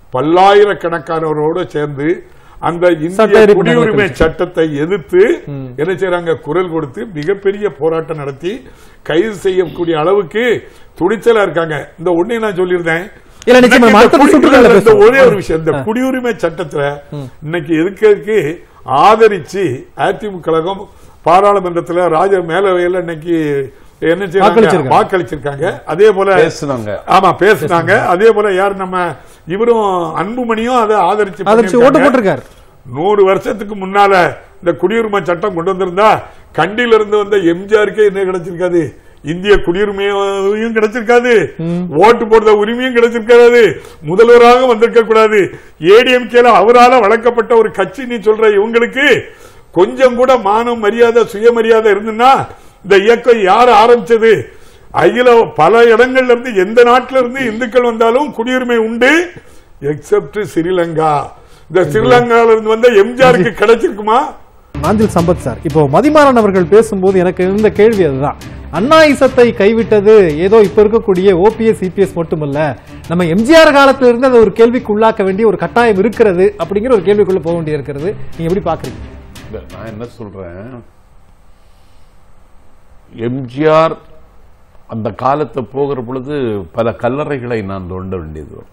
பல்லாயிரக்கணக்கானவரோடு சேர்ந்து அந்த சட்ட இந்திய எரிப்பு குடியுரிமை நடவடிக்கை. சட்டத்தை எதிர்த்து என்ன செய்றாங்க குரல் கொடுத்து மிகப்பெரிய போராட்டம் நடத்தி கைது செய்யக்கூடிய அளவுக்கு துணிச்சலா இருக்காங்க இந்த ஒண்ணே நான் சொல்லியிருந்தேன் இல்ல, நிச்சயமா, இன்னைக்கு இந்த அடுத்த குடி- சுற்றுகள்ல இந்த பேசுவோம். ஒரே ஒரு விஷயம் இந்த குடியுரிமை சட்டத்துல இன்னைக்கு எதுக்கு ஆதரிச்சு அதிமுக கழகம் பாராளுமன்றத்துல ராஜ மேலவையில இன்னைக்கு என்ன செய்யறாங்க வாக்களிச்சிருக்காங்க. வாக்களிச்சிருக்காங்க அதே போல பேசுனாங்க ஆமா பேசுனாங்க அதே போல யார் நம்ம இவரும் அன்புமணியும் அதை ஆதரிச்சு ஆதரிச்சு ஓட்டு பண்ணியிருக்காங்க. போட்டிருக்காரு நூறு வருஷத்துக்கு முன்னால இந்த குடியுரிமை சட்டம் கொண்டு வந்திருந்தா கண்டியில இருந்து வந்த எம்ஜிஆருக்கே என்ன கிடைச்சிருக்காது இந்திய குடியுரிமையும் கிடைச்சிருக்காது ஓட்டு போடுற உரிமையும் கிடைச்சிருக்காது முதல்வராக வந்திருக்க கூடாது ஏடிஎம்கேல அவரால வளர்க்கப்பட்ட ஒரு கட்சி நீ சொல்ற இவங்களுக்கு கொஞ்சம் கூட மானம் மரியாதை சுயமரியாதை இருந்துன்னா இந்த இயக்கம் யார் ஆரம்பிச்சது அகில பல இடங்கள்ல இருந்து எந்த நாட்டில இருந்து இந்துக்கள் வந்தாலும் குடியுரிமை உண்டு எக்ஸப்ட் ஸ்ரீலங்கா இந்த ஸ்ரீலங்கால இருந்து வந்த எம்ஜிஆருக்கு கிடைச்சிருக்குமா நாஞ்சில் சம்பத் சார் இப்போ மதிமாறன் அவர்கள் பேசும்போது எனக்கு இருந்த கேள்வி அதுதான் அண்ணா இசத்தை கைவிட்டது ஏதோ இப்ப இருக்கக்கூடிய ஓபிஎஸ் சிபிஎஸ் மட்டுமல்ல நம்ம எம்ஜிஆர் காலத்துல இருந்து அதை ஒரு கேள்விக்கு உள்ளாக்க வேண்டிய ஒரு கட்டாயம் இருக்கிறது அப்படிங்கிற ஒரு கேள்விக்குள்ள போக வேண்டிய இருக்கிறது நீங்க எப்படி பாக்குறீங்க இல்ல, நான் என்ன சொல்றேன் எம்ஜிஆர் அந்த காலத்தை போகிற பொழுது பல கல்லறைகளை நான் தோண்ட வேண்டியது வரும்.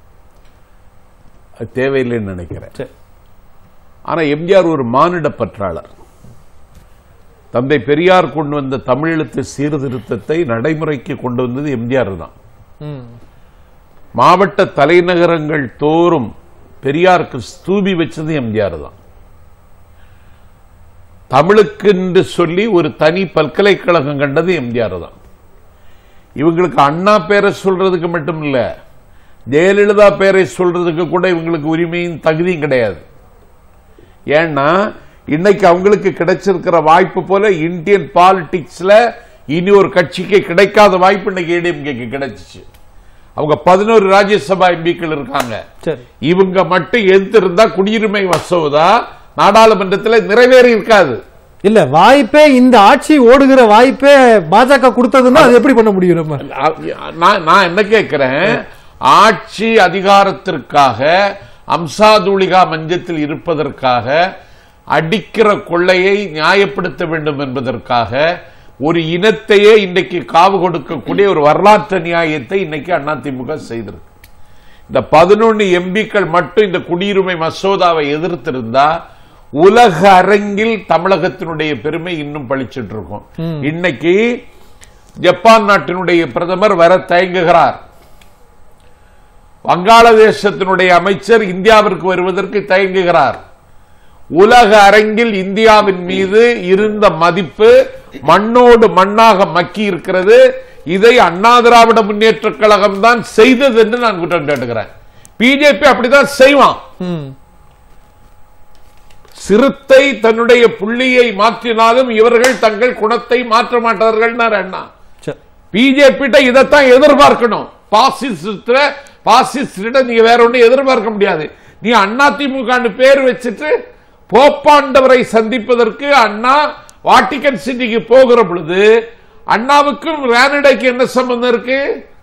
அது தேவையில்லைன்னு நினைக்கிறேன் சரி. ஆனா எம்ஜிஆர் ஒரு மானிட பற்றாளர் தந்தை பெரியார் கொண்டு வந்த தமிழெழுத்து சீர்திருத்தத்தை நடைமுறைக்கு கொண்டு வந்தது எம்ஜிஆர் தான் ம். மாவட்ட தலைநகரங்கள் தோறும் பெரியாருக்கு ஸ்தூபி வச்சது எம்ஜிஆர் தான் தமிழுக்கென்று சொல்லி ஒரு தனி பல்கலைக்கழகம் கண்டது எம்ஜிஆர் தான் இவங்களுக்கு அண்ணா பேரை சொல்றதுக்கு மட்டும் இல்ல ஜெயலலிதா பேரை சொல்றதுக்கு கூட இவங்களுக்கு உரிமையும் தகுதியும் கிடையாது ஏன்னா இன்னைக்கு அவங்களுக்கு கிடைச்சிருக்கிற வாய்ப்பு போல இந்தியன் பாலிடிக்ஸ்ல இனி ஒரு கட்சிக்கு கிடைக்காத வாய்ப்பு இன்னைக்கு ஏடிஎம்கேக்கு கிடைச்சிச்சு அவங்க பதினோரு ராஜ்யசபா எம்பிக்கள் இருக்காங்க சரி இவங்க மட்டும் எதிர்த்திருந்தா குடியுரிமை மசோதா நாடாளுமன்றத்தில் நிறைவேறி இருக்காது இல்ல வாய்ப்பே இந்த ஆட்சி ஓடுகிற வாய்ப்பே பாஜக கொடுத்ததுன்னா அது எப்படி பண்ண முடியும் நம்ம நான் நான் என்ன கேட்கிறேன் ஆட்சி அதிகாரத்திற்காக அம்சாதூளிகா மஞ்சத்தில் இருப்பதற்காக அடிக்கிற கொள்ளையை நியாயப்படுத்த வேண்டும் என்பதற்காக ஒரு இனத்தையே இன்றைக்கு காவு கொடுக்கக்கூடிய ஒரு வரலாற்று நியாயத்தை இன்னைக்கு அதிமுக செய்திருக்கு இந்த பதினொன்னு எம்பிக்கள் மட்டும் இந்த குடியுரிமை மசோதாவை எதிர்த்திருந்தா உலக அரங்கில் தமிழகத்தினுடைய பெருமை இன்னும் பளிச்சிட்டு இருக்கும் இன்னைக்கு ஜப்பான் நாட்டினுடைய பிரதமர் வர தயங்குகிறார் வங்காளதேசத்தினுடைய அமைச்சர் இந்தியாவிற்கு வருவதற்கு தயங்குகிறார் உலக அரங்கில் இந்தியாவின் மீது இருந்த மதிப்பு மண்ணோடு மண்ணாக மக்கி இருக்கிறது இதை அண்ணா திராவிட முன்னேற்ற கழகம் தான் செய்தது என்று நான் குற்றம் சாட்டுகிறேன் பிஜேபி அப்படிதான் செய்வான் ம். சிறுத்தை தன்னுடைய புள்ளியை மாற்றினாலும் இவர்கள் தங்கள் குணத்தை மாற்ற மாட்டார்கள் அண்ணா சரி பிஜேபி இதைத்தான் எதிர்பார்க்கணும் பாசிசத்துல பாசிஸ்டிடம் நீங்க வேற ஒண்ணும் எதிர்பார்க்க முடியாது நீ அண்ணா திமுக பேர் வச்சுட்டு போப்பாண்டவரை சந்திப்பதற்கு அண்ணா வாட்டிகன் சிட்டிக்கு போகிற பொழுது அண்ணாவுக்கும் ரேனடைக்கு என்ன சம்பந்தம் இருக்கு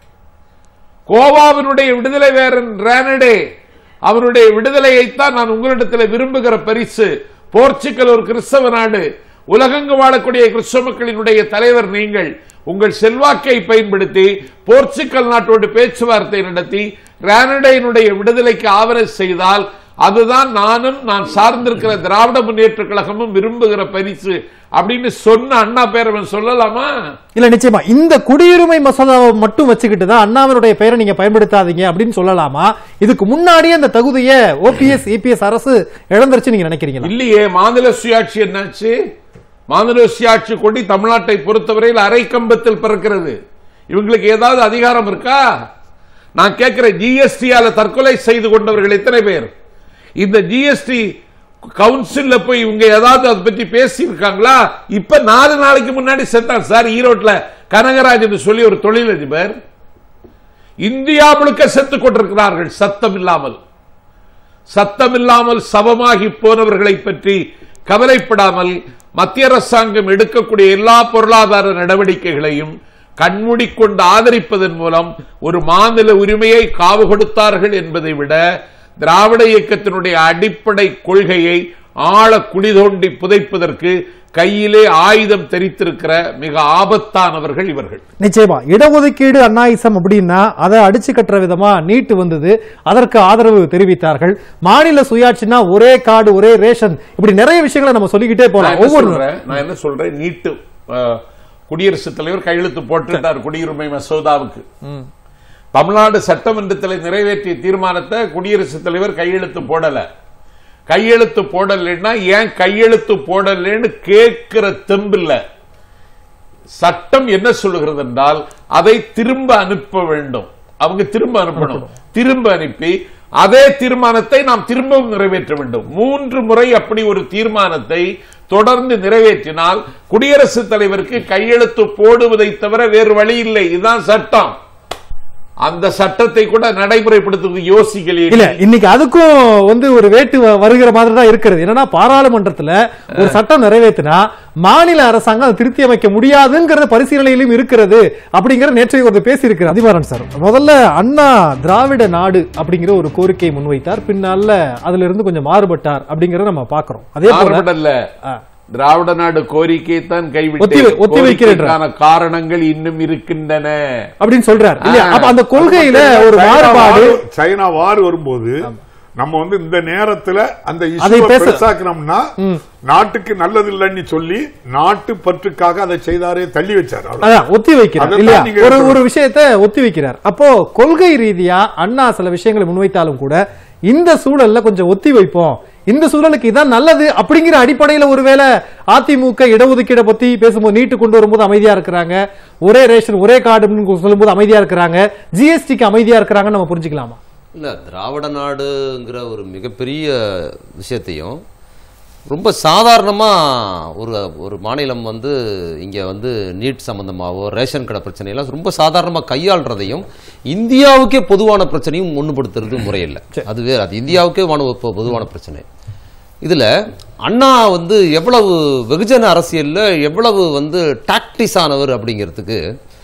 கோவாவினுடைய விடுதலை வேறன் ரேனடே அவருடைய விடுதலையைத்தான் நான் உங்களிடத்தில் விரும்புகிற பரிசு போர்ச்சுகல் ஒரு கிறிஸ்தவ நாடு உலகெங்கு வாழக்கூடிய கிறிஸ்தவ மக்களினுடைய தலைவர் நீங்கள் உங்கள் செல்வாக்கை பயன்படுத்தி போர்ச்சுகல் நாட்டோடு பேச்சுவார்த்தை நடத்தி ரேனடையினுடைய விடுதலைக்கு ஆவண செய்தால் அதுதான் நானும் நான் சார்ந்திருக்கிற திராவிட முன்னேற்ற கழகமும் விரும்புகிற பரிசு அப்படின்னு சொன்ன அண்ணா பேரவன் சொல்லலாமா இல்ல நிச்சயமா இந்த குடியுரிமை மசோதாவை மட்டும் வச்சுக்கிட்டு தான் அண்ணாவினுடைய பெயரை நீங்க பயன்படுத்தாதீங்க அப்படின்னு சொல்லலாமா இதுக்கு முன்னாடியே அந்த தகுதியை ஓபிஎஸ் இபிஎஸ் அரசு இழந்துருச்சு நீங்க நினைக்கிறீங்களா இல்லையே மாநில சுயாட்சி என்னாச்சு மாநில சுயாட்சி கொடி தமிழ்நாட்டை பொறுத்தவரையில் அரை கம்பத்தில் பிறக்கிறது இவங்களுக்கு ஏதாவது அதிகாரம் இருக்கா நான் கேட்கிறேன் ஜிஎஸ்டியால தற்கொலை செய்து கொண்டவர்கள் எத்தனை பேர் இந்த ஜிஎஸ்டி கவுன்சில்ல போய் இவங்க ஏதாவது அதை பத்தி பேசி இருக்காங்களா இப்ப நாலு நாளைக்கு முன்னாடி செத்தார் சார் ஈரோட்ல கனகராஜ் என்று சொல்லி ஒரு தொழிலதிபர் இந்தியா முழுக்க செத்துக் கொண்டிருக்கிறார்கள் சத்தம் இல்லாமல் சத்தமில்லாமல் சவமாகி போனவர்களை பற்றி கவலைப்படாமல் மத்திய அரசாங்கம் எடுக்கக்கூடிய எல்லா பொருளாதார நடவடிக்கைகளையும் கண்மூடிக்கொண்டு ஆதரிப்பதன் மூலம் ஒரு மாநில உரிமையை காவு கொடுத்தார்கள் என்பதை விட திராவிட இயக்கத்தினுடைய அடிப்படை கொள்கையை ஆழ குழி தோண்டி புதைப்பதற்கு கையிலே ஆயுதம் தெரித்திருக்கிற மிக ஆபத்தானவர்கள் இவர்கள் நிச்சயமா இடஒதுக்கீடு அண்ணாயிசம் அப்படின்னா அதை அடிச்சு கட்டுற விதமா நீட்டு வந்தது அதற்கு ஆதரவு தெரிவித்தார்கள் மாநில சுயாட்சினா ஒரே கார்டு ஒரே ரேஷன் இப்படி நிறைய விஷயங்களை நம்ம சொல்லிக்கிட்டே நான் போலாம் என்ன ஒவ்வொரு சொல்றேன் நான் என்ன சொல்றேன் நீட்டு அஹ், குடியரசுத் தலைவர் கையெழுத்து போட்டுட்டார் குடியுரிமை மசோதாவுக்கு தமிழ்நாடு சட்டமன்றத்தில் நிறைவேற்றிய தீர்மானத்தை குடியரசுத் தலைவர் கையெழுத்து போடல கையெழுத்து போடலைன்னா ஏன் கையெழுத்து போடலைன்னு கேட்கிற தெம்பில்ல சட்டம் என்ன சொல்லுகிறது என்றால் அதை திரும்ப அனுப்ப வேண்டும் அவங்க திரும்ப அனுப்பணும் திரும்ப அனுப்பி அதே தீர்மானத்தை நாம் திரும்பவும் நிறைவேற்ற வேண்டும் மூன்று முறை அப்படி ஒரு தீர்மானத்தை தொடர்ந்து நிறைவேற்றினால் குடியரசுத் தலைவருக்கு கையெழுத்து போடுவதை தவிர வேறு வழி இல்லை இதுதான் சட்டம் அந்த சட்டத்தை கூட நடைமுறைப்படுத்துவதற்கு இல்ல யோசிக்கலையே இன்னைக்கு அதுக்கும் வந்து ஒரு வேட்டு வ- வருகிற மாதிரி தான் இருக்கிறது என்னன்னா பாராளுமன்றத்துல ஒரு சட்டம் நிறைவேற்றினா மாநில அரசாங்கம் அதை திருத்தி அமைக்க முடியாதுங்கிற பரிசீலனையிலும் இருக்கிறது அப்படிங்கிற நேற்றைய ஒரு பேசி இருக்கிறார் அதிபாரன் சார் முதல்ல அண்ணா திராவிட நாடு அப்படிங்கிற ஒரு கோரிக்கையை முன்வைத்தார் பின்னால அதுல இருந்து கொஞ்சம் மாறுபட்டார் அப்படிங்கறத நம்ம பாக்குறோம் அதே போல மாறுபடல ஆ. திராவிட நாடு கோரிக்கையை தான் ஒத்தி கைவிட்டு வை- ஒத்தி வைக்கிறேன்ற. காரணங்கள் இன்னும் இருக்கின்றன அப்படின்னு சொல்றார் இல்லையா ஆ. அப்ப அந்த கொள்கையில ஒரு சைனா மாறுபாடு வார் சைனா வார் வரும்போது நம்ம வந்து இந்த நேரத்துல அந்த அதை இஷ்யூ பேச- பெருசாக்கணும்னா நாட்டுக்கு நல்லது இல்லைன்னு சொல்லி நாட்டு பற்றுக்காக அதை செய்தாரே தள்ளி வச்சார் அவ்வளவு. அதான் ஒத்தி வைக்கிறார் அதைத்தான் இல்லையா நீங்க ஒரு சொல்லணும். ஒரு விஷயத்தை ஒத்தி வைக்கிறார் அப்போ கொள்கை ரீதியா அண்ணா சில விஷயங்களை முன்வைத்தாலும் கூட இந்த சூழல்ல கொஞ்சம் ஒத்தி வைப்போம் இந்த சூழலுக்கு இதான் நல்லது அப்படிங்கிற அடிப்படையில ஒருவேளை அதிமுக இடஒதுக்கீடை பத்தி பேசும்போது நீட்டு கொண்டு வரும்போது அமைதியா இருக்கிறாங்க ஒரே ரேஷன் ஒரே கார்டுன்னு சொல்லும்போது அமைதியா இருக்கிறாங்க ஜிஎஸ்டிக்கு அமைதியா இருக்கிறாங்கன்னு நம்ம புரிஞ்சுக்கலாமா இல்ல திராவிட நாடுங்கிற ஒரு மிகப்பெரிய விஷயத்தையும் ரொம்ப சாதாரணமா ஒரு ஒரு மாநிலம் வந்து இங்க வந்து நீட் சம்பந்தமாவோ ரேஷன் கடை பிரச்சனையெல்லாம் ரொம்ப சாதாரணமா கையாள்றதையும் இந்தியாவுக்கே பொதுவான பிரச்சனையும் ஒண்ணுபடுத்துறது முறையில்லை அது வேற அது இந்தியாவுக்கே வான பொ- பொதுவான பிரச்சனை இதுல அண்ணா வந்து எவ்வளவு வெகுஜன அரசியல்ல எவ்வளவு வந்து டாக்டிஸ் ஆனவர் அப்படிங்கிறதுக்கு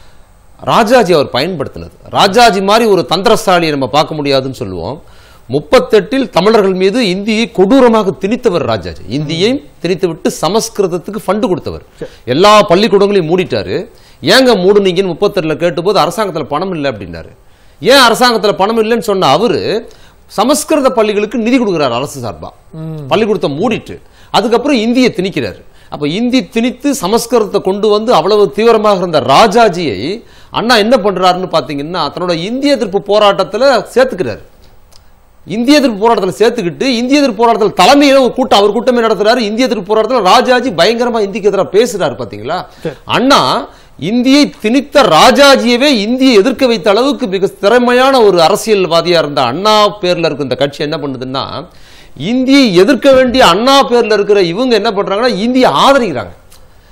ராஜாஜி அவர் பயன்படுத்தினது ராஜாஜி மாதிரி ஒரு தந்திரசாலியை நம்ம பார்க்க முடியாதுன்னு சொல்லுவோம் முப்பத்தெட்டில் தமிழர்கள் மீது இந்தியை கொடூரமாக திணித்தவர் ராஜாஜி இந்தியை திணித்து விட்டு சமஸ்கிருதத்துக்கு ஃபண்டு கொடுத்தவர் எல்லா பள்ளிக்கூடங்களையும் மூடிட்டாரு ஏங்க மூடுனீங்கன்னு முப்பத்தெட்டுல கேட்டபோது அரசாங்கத்துல பணம் இல்லை அப்படின்னாரு ஏன் அரசாங்கத்துல பணம் இல்லைன்னு சொன்ன அவரு சமஸ்கிருத பள்ளிகளுக்கு நிதி கொடுக்குறாரு அரசு சார்பா பள்ளிக்கூடத்தை மூடிட்டு அதுக்கப்புறம் இந்தியை திணிக்கிறாரு அப்ப இந்தி திணித்து சமஸ்கிருதத்தை கொண்டு வந்து அவ்வளவு தீவிரமாக இருந்த ராஜாஜியை அண்ணா என்ன பண்றாருன்னு பாத்தீங்கன்னா தன்னோட இந்திய எதிர்ப்பு போராட்டத்துல சேர்த்துக்கிறாரு இந்திய எதிர்ப்பு போராட்டத்தில் சேர்த்துக்கிட்டு இந்திய எதிர்ப்பு போராட்டத்தில் தலைமையில ஒரு கூட்டம் அவர் கூட்டமே நடத்துறாரு இந்திய எதிர்ப்பு போராட்டத்தில் ராஜாஜி பயங்கரமா இந்திக்கு எதிராக பேசுறாரு பாத்தீங்களா அண்ணா இந்தியை திணித்த ராஜாஜியவே இந்தியை எதிர்க்க வைத்த அளவுக்கு மிக திறமையான ஒரு அரசியல்வாதியா இருந்த அண்ணா பேர்ல இருக்க இந்த கட்சி என்ன பண்ணுதுன்னா இந்தியை எதிர்க்க வேண்டிய அண்ணா பேர்ல இருக்கிற இவங்க என்ன பண்றாங்கன்னா இந்தியை ஆதரிக்கிறாங்க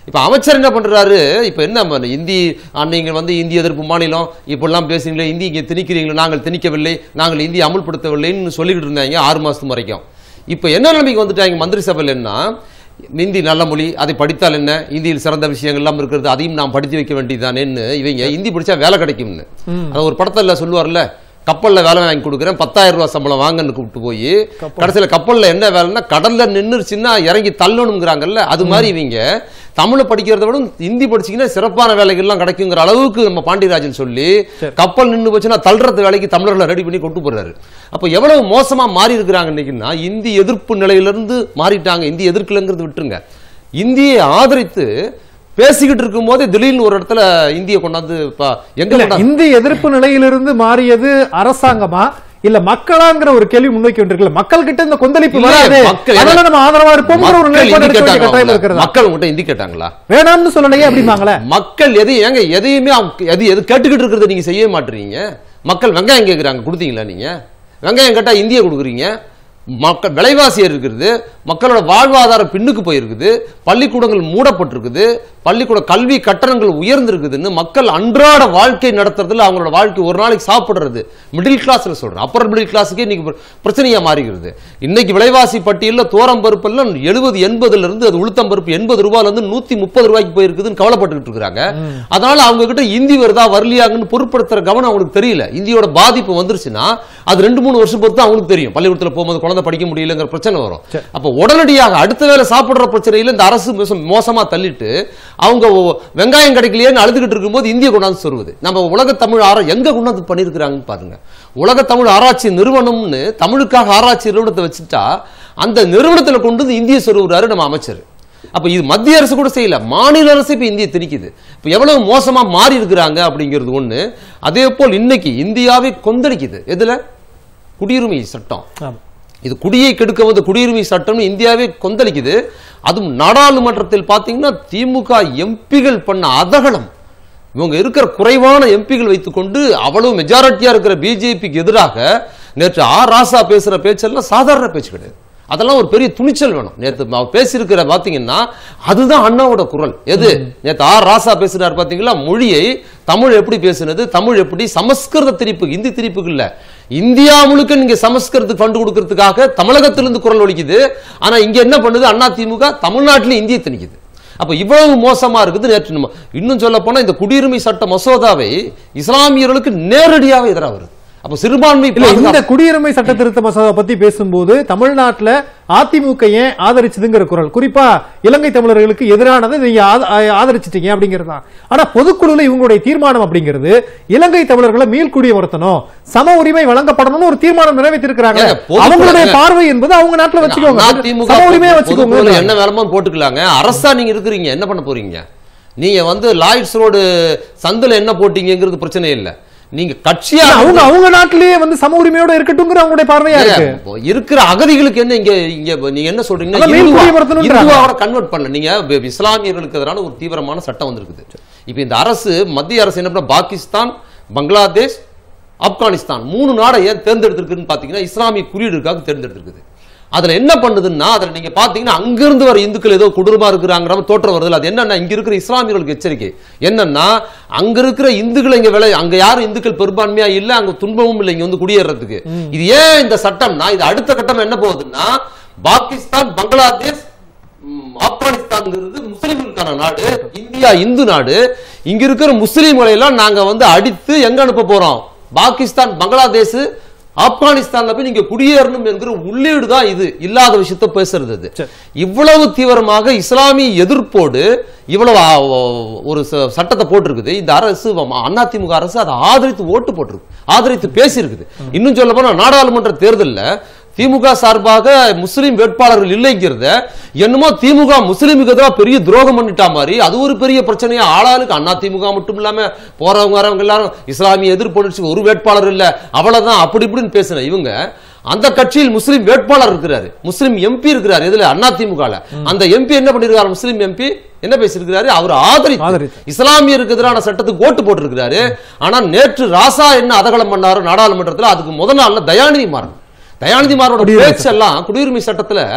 இப்ப அமைச்சர் என்ன பண்றாரு இப்ப என்ன பண்ண- இந்தி ஆ, நீங்க வந்து இந்திய எதிர்ப்பு மாநிலம் இப்படிலாம் பேசுறீங்களே இந்தி இங்க திணிக்கிறீங்களே நாங்கள் திணிக்கவில்லை நாங்கள் இந்தி அமுல்படுத்தவில்லைன்னு சொல்லிக்கிட்டு இருந்தாங்க ஆறு மாசத்து வரைக்கும் இப்ப என்ன நிலைமைக்கு வந்துட்டாங்க மந்திரி சபையில் என்ன இந்தி நல்ல மொழி அதை படித்தால் என்ன இந்தியில் சிறந்த விஷயங்கள் எல்லாம் இருக்கிறது அதையும் நாம் படித்து வைக்க வேண்டியதானேன்னு இவங்க இந்தி படிச்சா வேலை கிடைக்கும்னு அது ஒரு படத்துல சொல்லுவார்ல கப்பல்ல வேலை வாங்கி கொடுக்குறேன் பத்தாயிரம் ரூபாய் சம்பளம் வாங்கன்னு கூப்பிட்டு போய் கடைசியில கப்பல்ல என்ன வேலைன்னா கடல்ல நின்றுச்சுன்னா இறங்கி தள்ளணுங்கிறாங்கல்ல அது மாதிரி இவங்க தமிழை படிக்கிறத விட ஹிந்தி படிச்சீங்கன்னா சிறப்பான வேலைகள்லாம் கிடைக்குங்கிற அளவுக்கு நம்ம பாண்டியராஜன் சொல்லி கப்பல் நின்று போச்சுன்னா தள்ளுறது வேலைக்கு தமிழர்களை ரெடி பண்ணி கொண்டு போறாரு அப்ப எவ்வளவு மோசமா மாறி இருக்கிறாங்க இன்னைக்குன்னா இந்தி எதிர்ப்பு நிலையிலிருந்து மாறிட்டாங்க இந்தி எதிர்க்கலங்கிறது விட்டுருங்க இந்தியை ஆதரித்து பேசிக்கிட்டு இருக்கும் போதே திடீர்னு ஒரு இடத்துல இந்தியை கொண்டாந்து ப- எங்க இல்ல கொண்டாந்து இந்தி எதிர்ப்பு நிலையிலிருந்து மாறியது அரசாங்கமா இல்ல மக்களாங்கிற ஒரு கேள்வி முன்வைக்க வேண்டியிருக்குல்ல மக்கள் கிட்ட இந்த கொந்தளிப்பு இல்ல, வராது மக்கள் அதனால நம்ம ஆதரவா இருப்போம்ங்கிற ஒரு மக்கள் நிலைப்பாடு இந்தி எடுக்க வேண்டிய கேட்டாங்களா கட்டாயம் உங்களை? இருக்கிறதா மக்கள் உங்கள்கிட்ட இந்தி கேட்டாங்களா வேணாம்னு சொல்லலையே அப்படிம்பாங்களே மக்கள் எது ஏங்க எதையுமே அவங்க எது எது கேட்டுக்கிட்டு இருக்கிறத நீங்க செய்ய மாட்டீங்க மக்கள் வெங்காயம் கேட்குறாங்க கொடுத்தீங்களா நீங்க வெங்காயம் கேட்டா இந்திய கொடுக்குறீங்க மக்கள் விலைவாசி இருக்கிறது மக்களோட வாழ்வாதாரம் பின்னுக்கு போயிருக்குது பள்ளிக்கூடங்கள் மூடப்பட்டிருக்குது பள்ளிக்கூட கல்வி கட்டணங்கள் உயர்ந்திருக்குதுன்னு மக்கள் அன்றாட வாழ்க்கை நடத்துறதுல அவங்களோட வாழ்க்கை ஒரு நாளைக்கு சாப்பிடுறது மிடில் கிளாஸ்ல சொல்றேன் அப்பர் மிடில் கிளாஸுக்கே இன்னைக்கு பிர- பிரச்சனையா மாறிக்கிறது இன்னைக்கு விலைவாசி பட்டியலில் தோரம் பருப்பு எல்லாம் எழுபது எண்பதுல இருந்து அது உளுத்தம் பருப்பு எண்பது ரூபாயில இருந்து நூத்தி முப்பது ரூபாய்க்கு போயிருக்குதுன்னு கவலைப்பட்டுக்கிட்டு இருக்காங்க அதனால அவங்க கிட்ட இந்தி வருதா வரலையாங்கன்னு பொருட்படுத்துற கவனம் அவங்களுக்கு தெரியல இந்தியோட பாதிப்பு வந்துருச்சுன்னா அது ரெண்டு மூணு வருஷம் பொறுத்து அவங்களுக்கு தெரியும் பள்ளிக்கூடத்துல போகும்போது குழந்தை படிக்க முடியலங்கிற பிரச்சனை வரும் அப்ப உடனடியாக அடுத்த வேளை சாப்பிடுற பிரச்சனையில இந்த அரசு மோசம்- மோசமா தள்ளிட்டு அவங்க ஒ- வெங்காயம் கிடைக்கலையேன்னு அழுதுகிட்டு இருக்கும்போது இந்திய கொண்டாந்து சொல்லுவது நம்ம உலக தமிழ் ஆரா எங்க கொண்டாந்து பண்ணிருக்கிறாங்கன்னு பாருங்க உலக தமிழ் ஆராய்ச்சி நிறுவனம்னு தமிழுக்காக ஆராய்ச்சி நிறுவனத்தை வச்சுட்டா அந்த நிறுவனத்துல கொண்டு வந்து இந்திய சொருவுறாரு நம்ம அமைச்சர் அப்ப இது மத்திய அரசு கூட செய்யல மாநில அரசு இப்ப இந்திய திணிக்குது இப்ப எவ்வளவு மோசமா மாறி இருக்கிறாங்க அப்படிங்கிறது ஒண்ணு அதே போல் இன்னைக்கு இந்தியாவை கொந்தளிக்குது எதுல குடியுரிமை சட்டம் ஆமா. இது குடியை கெடுக்க வந்த குடியுரிமை சட்டம்னு இந்தியாவே கொந்தளிக்குது அதுவும் நாடாளுமன்றத்தில் பார்த்தீங்கன்னா திமுக எம்பிகள் பண்ண அதகலம் இவங்க இருக்கிற குறைவான எம்பிகள் வைத்துக்கொண்டு அவ்வளவு மெஜாரிட்டியா இருக்கிற பிஜேபிக்கு எதிராக நேற்று ஆர் ராசா பேசுற பேச்செல்லாம் சாதாரண பேச்சு கிடையாது அதெல்லாம் ஒரு பெரிய துணிச்சல் வேணும் நேற்று அவர் பேசியிருக்கிற பாத்தீங்கன்னா அதுதான் அண்ணாவோட குரல் எது நேற்று ஆர் ராசா பேசுறாரு பாத்தீங்களா மொழியை தமிழ் எப்படி பேசுனது தமிழ் எப்படி சமஸ்கிருத திரிப்பு இந்தி திரிப்புக்கு இல்ல இந்தியா முழுக்க நீங்க சமஸ்கிருதத்துக்கு ஃபண்டு கொடுக்கறதுக்காக தமிழகத்திலிருந்து குரல் ஒலிக்குது ஆனா இங்க என்ன பண்ணுது அண்ணா திமுக தமிழ்நாட்டில் இந்தியை திணிக்குது அப்ப இவ்வளவு மோசமா இருக்குது நேற்று நம்ம இன்னும் சொல்ல போனா இந்த குடியுரிமை சட்ட மசோதாவை இஸ்லாமியர்களுக்கு நேரடியாக எதிராக வருது அப்ப சிறுபான்மை இல்ல இந்த பாதுகாப்பு- குடியுரிமை சட்ட திருத்த மசோதா பத்தி பேசும்போது தமிழ்நாட்டுல அதிமுக ஏன் ஆதரிச்சதுங்கிற குரல் குறிப்பா இலங்கை தமிழர்களுக்கு எதிரானதை நீங்க ஆத- ஆதரிச்சிட்டீங்க அப்படிங்கிறது தான் ஆனா பொதுக்குழுல இவங்களுடைய தீர்மானம் அப்படிங்கிறது இலங்கை தமிழர்களை மீள்குடியமர்த்தணும் சம உரிமை வழங்கப்படணும்னு ஒரு தீர்மானம் நிறைவேற்றிருக்கிறாங்க ஏங்க, பொதுக்குழு- அவங்களுடைய ஏங்க. பார்வை என்பது அவங்க நாட்டுல வச்சுக்கோங்க அதிமுக சம உரிமையா பொதுக்குழுல வச்சுக்கோங்க என்ன வேலைமோ போட்டுக்கலாங்க அரசா நீங்க இருக்கிறீங்க என்ன பண்ண போறீங்க நீங்க வந்து லாய்ட்ஸ் ரோடு சந்தில என்ன போட்டீங்கிறது பிரச்சனை இல்ல நீங்க கட்சியா அவங்க அவங்க நாட்டிலேயே வந்து சம உரிமையோட இருக்கட்டும்ங்கிற அவங்களுடைய பார்வையா இருக்கு ஏங்க, இருக்கிற அகதிகளுக்கு என்ன இங்க இங்க நீங்க என்ன சொல்றீங்கன்னா அதான் மேல் இந்துவா- குடியமர்த்தணுன்றாங்க. இந்துவாவோட கன்வெர்ட் பண்ணல நீங்க வி- இஸ்லாமியர்களுக்கு எதிரான ஒரு தீவிரமான சட்டம் வந்திருக்குது இப்ப இந்த அரசு மத்திய அரசு என்ன பண்ண பாகிஸ்தான் பங்களாதேஷ் ஆப்கானிஸ்தான் மூணு நாடை ஏன் தேர்ந்தெடுத்திருக்குன்னு பாத்தீங்கன்னா இஸ்லாமிய குறியீடுக்காக தேர்ந்தெடுத்திருக்குது அதுல என்ன பண்ணுதுன்னா அதுல நீங்க பாத்தீங்கன்னா அங்கிருந்து வர இந்துக்கள் ஏதோ கொடூரமா இருக்கிறாங்கிற மாதிரி தோற்றம் வருது அது என்னன்னா இங்க இருக்கிற இஸ்லாமியர்களுக்கு எச்சரிக்கை என்னன்னா அங்க இருக்கிற இந்துக்கள் இங்க விலை அங்க யாரும் இந்துக்கள் பெரும்பான்மையா இல்ல அங்க துன்பமும் இல்லை இங்க வந்து குடியேறதுக்கு இது ஏன் இந்த சட்டம்னா இது அடுத்த கட்டம் என்ன போகுதுன்னா பாகிஸ்தான் பங்களாதேஷ் ம், ஆப்கானிஸ்தான்ங்கிறது முஸ்லிம்களுக்கான நாடு இந்தியா இந்து நாடு இங்க இருக்கிற முஸ்லிம்களை எல்லாம் நாங்க வந்து அடித்து எங்க அனுப்ப போறோம் பாகிஸ்தான் பங்களாதேஷ் ஆப்கானிஸ்தான்ல போய் நீங்க குடியேறணும் என்கிற உள்ளீடு தான் இது இல்லாத விஷயத்த பேசுறது இது இவ்வளவு தீவிரமாக இஸ்லாமிய எதிர்ப்போடு இவ்வளவு ஆ, ஓ- ஒரு ச- சட்டத்தை போட்டிருக்குது இந்த அரசு வ- அதிமுக அரசு அதை ஆதரித்து ஓட்டு போட்டிருக்கு ஆதரித்து பேசியிருக்குது இன்னும் சொல்ல போனா நாடாளுமன்ற தேர்தல்ல திமுக சார்பாக முஸ்லிம் வேட்பாளர்கள் இல்லைங்கிறத என்னமோ திமுக முஸ்லிமுக்கு எதிராக பெரிய துரோகம் பண்ணிட்டா மாதிரி அது ஒரு பெரிய பிரச்சனையா ஆளாளுக்கு அண்ணா திமுக மட்டும் இல்லாம போறவங்க வரவங்க எல்லாரும் இஸ்லாமிய எதிர்ப்பு ஒரு வேட்பாளர் இல்ல அவ்வளவுதான் அப்படி இப்படின்னு பேசின இவங்க அந்த கட்சியில் முஸ்லிம் வேட்பாளர் இருக்கிறாரு முஸ்லிம் எம்பி இருக்கிறாரு இதுல அண்ணா திமுக அந்த எம்பி என்ன பண்ணிருக்காரு முஸ்லிம் எம்பி என்ன பேசியிருக்கிறாரு அவர் ஆதரித்து ஆதரித்து. இஸ்லாமியருக்கு எதிரான சட்டத்துக்கு ஓட்டு போட்டிருக்கிறாரு ஆனா நேற்று ராசா என்ன அதகலம் பண்ணாரு நாடாளுமன்றத்துல அதுக்கு முத நாள்ல தயாநிதி மாறன் தயாநிதி மாறனோட குடியுரிமை பேச்செல்லாம் குடியுரிமை சட்டத்துல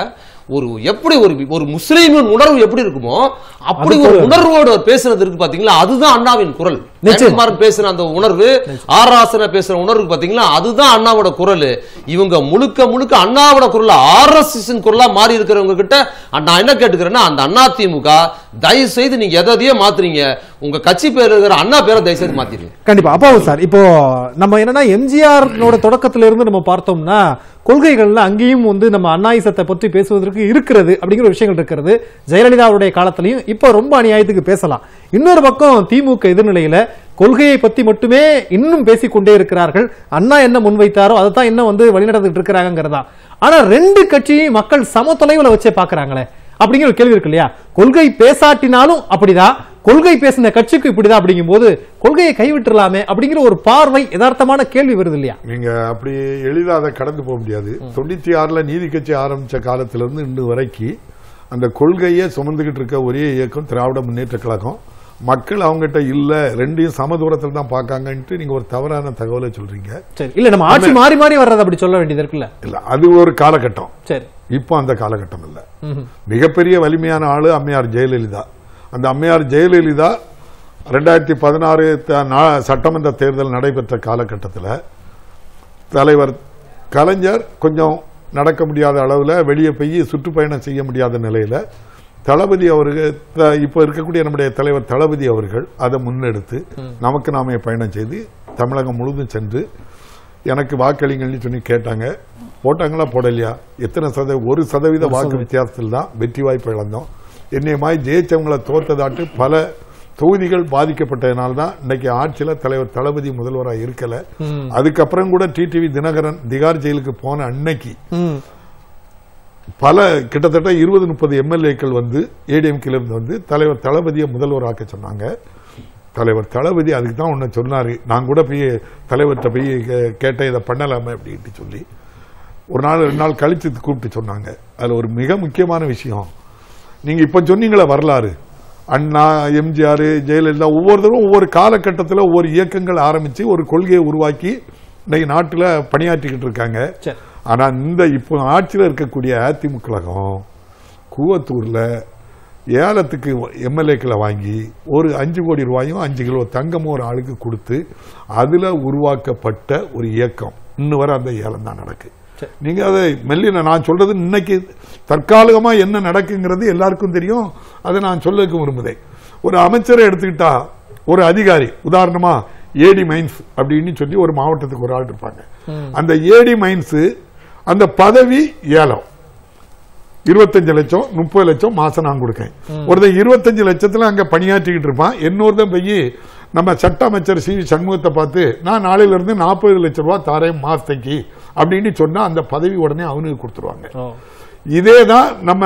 ஒரு எப்படி ஒரு ஒரு முஸ்லீமின் உணர்வு எப்படி இருக்குமோ அப்படி அது ஒரு போல. உணர்வோடு அவர் பேசுறது இருக்கு பாத்தீங்களா அதுதான் அண்ணாவின் குரல் நிச்சயம். ஜெயக்குமாரன் பேசுற அந்த உணர்வு ஆராசன பேசுற உணர்வு பாத்தீங்களா அதுதான் அண்ணாவோட குரல் இவங்க முழுக்க முழுக்க அண்ணாவோட குரல் ஆர்எஸ்எஸ் குரலா மாறி இருக்கிறவங்க கிட்ட நான் என்ன கேட்டுக்கிறேன்னா அந்த அண்ணா திமுக தயவு செய்து நீங்க எதை எதையோ மாத்துறீங்க உங்க கட்சி பேர் இருக்கிற அண்ணா பேரை தயவு செய்து மாத்திருங்க கண்டிப்பா அப்பாவும் சார் இப்போ நம்ம என்னன்னா எம்ஜிஆரோட தொடக்கத்துல இருந்து நம்ம பார்த்தோம்னா கொள்கைகள்ல அங்கேயும் வந்து நம்ம அண்ணாயிசத்தை பற்றி பேசுவதற்கு இருக்கிறது அப்படிங்கிற விஷயங்கள் இருக்கிறது ஜெயலலிதாவுடைய காலத்திலையும் இப்போ ரொம்ப அநியாயத்துக்கு பேசலாம் இன்னொரு பக்கம் திமுக எதிர்நிலையில கொள்கையை பத்தி மட்டுமே இன்னும் பேசிக்கொண்டே இருக்கிறார்கள் அண்ணா என்ன முன்வைத்தாரோ அதை தான் இன்னும் வந்து வழிநடத்திட்டு இருக்கிறாங்கிறதா ஆனா ரெண்டு கட்சியும் மக்கள் சம தொலைவுல வச்சே பாக்குறாங்களே அப்படிங்கிற ஒரு கேள்வி இருக்கு இல்லையா கொள்கை பேசாட்டினாலும் அப்படிதான் கொள்கை பேசின கட்சிக்கு இப்படிதான் அப்படிங்கும்போது கொள்கையை கைவிட்டுறலாமே அப்படிங்கிற ஒரு பார்வை யதார்த்தமான கேள்வி வருது இல்லையா நீங்க அப்படி எளிதா அதை கடந்து போக முடியாது தொண்ணூத்தி ஆறுல நீதி கட்சி ஆரம்பிச்ச காலத்துல இருந்து இன்று வரைக்கும் அந்த கொள்கையை சுமந்துகிட்டு இருக்க ஒரே இயக்கம் திராவிட முன்னேற்ற கழகம் மக்கள் அவங்ககிட்ட இல்ல ரெண்டையும் சம தூரத்தில் தான் பார்க்காங்கன்ட்டு நீங்க ஒரு தவறான தகவலை சொல்றீங்க சரி இல்ல நம்ம ஆட்சி மாறி மாறி வர்றது அப்படி சொல்ல வேண்டியது இருக்குல்ல இல்ல அது ஒரு காலகட்டம் சரி இப்போ அந்த காலகட்டம் இல்ல ம்ஹும். மிகப்பெரிய வலிமையான ஆளு அம்மையார் ஜெயலலிதா அந்த அம்மையார் ஜெயலலிதா ரெண்டாயிரத்தி பதினாறு சட்டமன்ற தேர்தல் நடைபெற்ற காலகட்டத்தில் தலைவர் கலைஞர் கொஞ்சம் நடக்க முடியாத அளவில் வெளியே போய் சுற்றுப்பயணம் செய்ய முடியாத நிலையில தளபதி அவர்கள் த- இப்போ இருக்கக்கூடிய நம்முடைய தலைவர் தளபதி அவர்கள் அதை முன்னெடுத்து நமக்கு நாமே பயணம் செய்து தமிழகம் முழுதும் சென்று எனக்கு வாக்களிங்கள்னு சொல்லி கேட்டாங்க போட்டாங்களா போடலையா எத்தனை சத ஒரு சதவீத வாக்கு வித்தியாசத்தில் தான் வெற்றி வாய்ப்பு இழந்தோம் என்னை மாதிரி ஜெயிச்சவங்களை தோத்ததாட்டு பல தொகுதிகள் பாதிக்கப்பட்டதுனால தான் இன்னைக்கு ஆட்சியில தலைவர் தளபதி முதல்வராக இருக்கல அதுக்கப்புறம் கூட டிடிவி தினகரன் திகார் ஜெயிலுக்கு போன அன்னைக்கு ம். பல கிட்டத்தட்ட இருபது முப்பது எம்எல்ஏக்கள் வந்து ஏடிஎம்கில இருந்து வந்து தலைவர் தளபதியை முதல்வராக்க சொன்னாங்க தலைவர் தளபதி அதுக்கு தான் ஒன்று சொன்னாரு நான் கூட போய் தலைவர்கிட்ட போய் கே- கேட்டேன் இதை பண்ணலாமே அப்படின்ட்டு சொல்லி ஒரு நாள் ரெண்டு நாள் கழிச்சு கூப்பிட்டு சொன்னாங்க அதுல ஒரு மிக முக்கியமான விஷயம் நீங்க இப்ப சொன்னீங்களே வரலாறு அண்ணா எம்ஜிஆர் ஜெயலலிதா ஒவ்வொருத்தரும் ஒவ்வொரு காலகட்டத்தில் ஒவ்வொரு இயக்கங்கள் ஆரம்பிச்சு ஒரு கொள்கையை உருவாக்கி இன்னைக்கு நாட்டில் பணியாற்றிக்கிட்டு இருக்காங்க சரி ஆனா இந்த இப்போ ஆட்சியில் இருக்கக்கூடிய அதிமுக கழகம் கூவத்தூர்ல ஏலத்துக்கு எம்எல்ஏக்களை வாங்கி ஒரு அஞ்சு கோடி ரூபாயும் அஞ்சு கிலோ தங்கமும் ஒரு ஆளுக்கு கொடுத்து அதுல உருவாக்கப்பட்ட ஒரு இயக்கம் இன்னும் வரை அந்த ஏலம் தான் நடக்கு நீங்க அதை மெல்லின நான் சொல்றது இன்னைக்கு தற்காலிகமா என்ன நடக்குங்கிறது எல்லாருக்கும் தெரியும் அதை நான் சொல்லக்கு விரும்புதேன் ஒரு அமைச்சரை எடுத்துக்கிட்டா ஒரு அதிகாரி உதாரணமா ஏடி மைன்ஸ் அப்படின்னு சொல்லி ஒரு மாவட்டத்துக்கு ஒரு ஆள் இருப்பாங்க அந்த ஏடி மைன்ஸ் அந்த பதவி ஏலம் இருபத்தஞ்சு லட்சம் முப்பது லட்சம் மாசம் நான் கொடுக்கேன் ஒருத்தன் இருபத்தஞ்சு லட்சத்துல அங்க பணியாற்றிக்கிட்டு இருப்பான் இன்னொருத்தன் போய் நம்ம சட்ட அமைச்சர் சி வி சண்முகத்தை பார்த்து நான் நாளையில இருந்து நாற்பது லட்சம் ரூபாய் தாரேன் மாசத்தைக்கு அப்படின்னு சொன்னா அந்த பதவி உடனே அவனுக்கு கொடுத்துருவாங்க ஓ இதே தான் நம்ம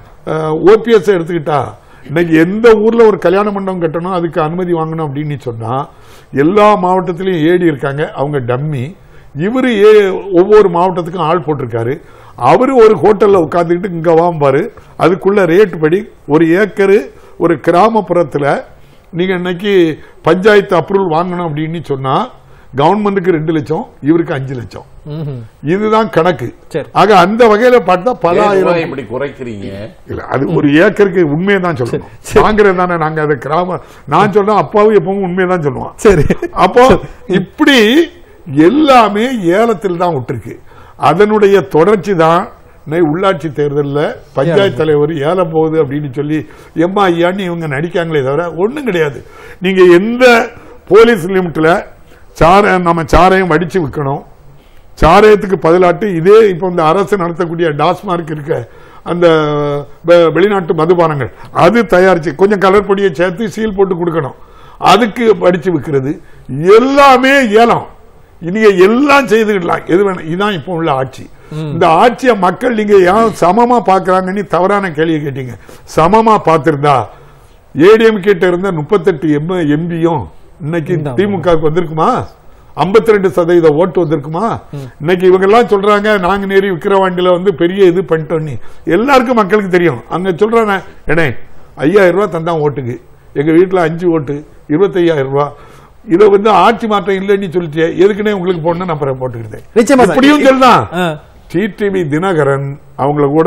ஓபிஎஸ் எடுத்துக்கிட்டா இன்னைக்கு எந்த ஊர்ல ஒரு கல்யாண மண்டபம் கட்டணும் அதுக்கு அனுமதி வாங்கணும் அப்படின்னு சொன்னா எல்லா மாவட்டத்திலையும் ஏடி இருக்காங்க அவங்க டம்மி இவரு ஏ- ஒவ்வொரு மாவட்டத்துக்கும் ஆள் போட்டிருக்காரு அவரு ஒரு ஹோட்டல்ல உட்காந்துக்கிட்டு இங்க வாம்பாரு அதுக்குள்ள ரேட் படி ஒரு ஏக்கரு ஒரு கிராமப்புறத்துல நீங்க இன்னைக்கு பஞ்சாயத்து அப்ரூவல் வாங்கணும் அப்படின்னு சொன்னா கவர்மெண்ட்டுக்கு ரெண்டு லட்சம் இவருக்கு அஞ்சு லட்சம் ம்ஹும். இதுதான் கணக்கு சரி. ஆக அந்த வகையில பார்த்தா பல ஏன் ஆயிரம் ரூபாய் இப்படி குறைக்கிறீங்க இல்ல அது ஒரு ஏக்கருக்கு உண்மையை தான் சொல்லணும் வாங்குறது தானே நாங்க அது கிராம நான் சொல்றேன் அப்பாவும் எப்பவும் உண்மையை தான் சொல்லுவான் சரி அப்போ இப்படி எல்லாமே ஏலத்தில் தான் விட்டுருக்கு அதனுடைய தொடர்ச்சி தான் இன்னைக்கு உள்ளாட்சி தேர்தலில் பஞ்சாயத்து தலைவர் ஏலம் போகுது அப்படின்னு சொல்லி எம்மா ஐயான்னு இவங்க நடிக்காங்களே தவிர ஒண்ணும் கிடையாது நீங்க எந்த போலீஸ் லிமிட்ல சார நம்ம சாரையும் வடிச்சு விற்கணும் சாராயத்துக்கு பதிலாட்டு இதே இப்போ இந்த அரசு நடத்தக்கூடிய டாஸ்மார்க் இருக்க அந்த வெ- வெளிநாட்டு மதுபானங்கள் அது தயாரிச்சு கொஞ்சம் கலர் பொடியை சேர்த்து சீல் போட்டு கொடுக்கணும் அதுக்கு படிச்சு விற்கிறது எல்லாமே ஏலம் நீங்க எல்லாம் செய்துக்கிடலாம் எது வேணும் இதுதான் இப்போ உள்ள ஆட்சி இந்த ஆட்சியை மக்கள் நீங்க ஏன் சமமா பாக்குறாங்கன்னு தவறான கேள்வியை கேட்டீங்க சமமா பார்த்திருந்தா ஏடிஎம் கிட்ட இருந்த முப்பத்தெட்டு எம் எம்பியும் இன்னைக்கு இந்த திமுகவுக்கு வந்திருக்குமா 52% ரெண்டு சதவீத ஓட்டு வந்திருக்குமா இன்னைக்கு இவங்க எல்லாம் சொல்றாங்க நாங்க நேரி விக்கிரவாண்டியில வந்து பெரிய இது பண்ணிட்டோம் எல்லாருக்கும் மக்களுக்கு தெரியும் அங்க சொல்றாங்க ஏனே ஐயாயிரம் ரூபாய் தந்தான் ஓட்டுக்கு எங்க வீட்டுல அஞ்சு ஓட்டு இருபத்தையாயிரம் ரூபாய் இதை வந்து ஆட்சி மாற்றம் இல்லைன்னு சொல்லிட்டு எதுக்குன்னே உங்களுக்கு போடணும் நான் அப்புறம் போட்டுக்கிட்டேன் நிச்சயமா சார். இப்படியும் சொல்லலாம் ஆ. டிடிவி தினகரன் அவங்கள கூட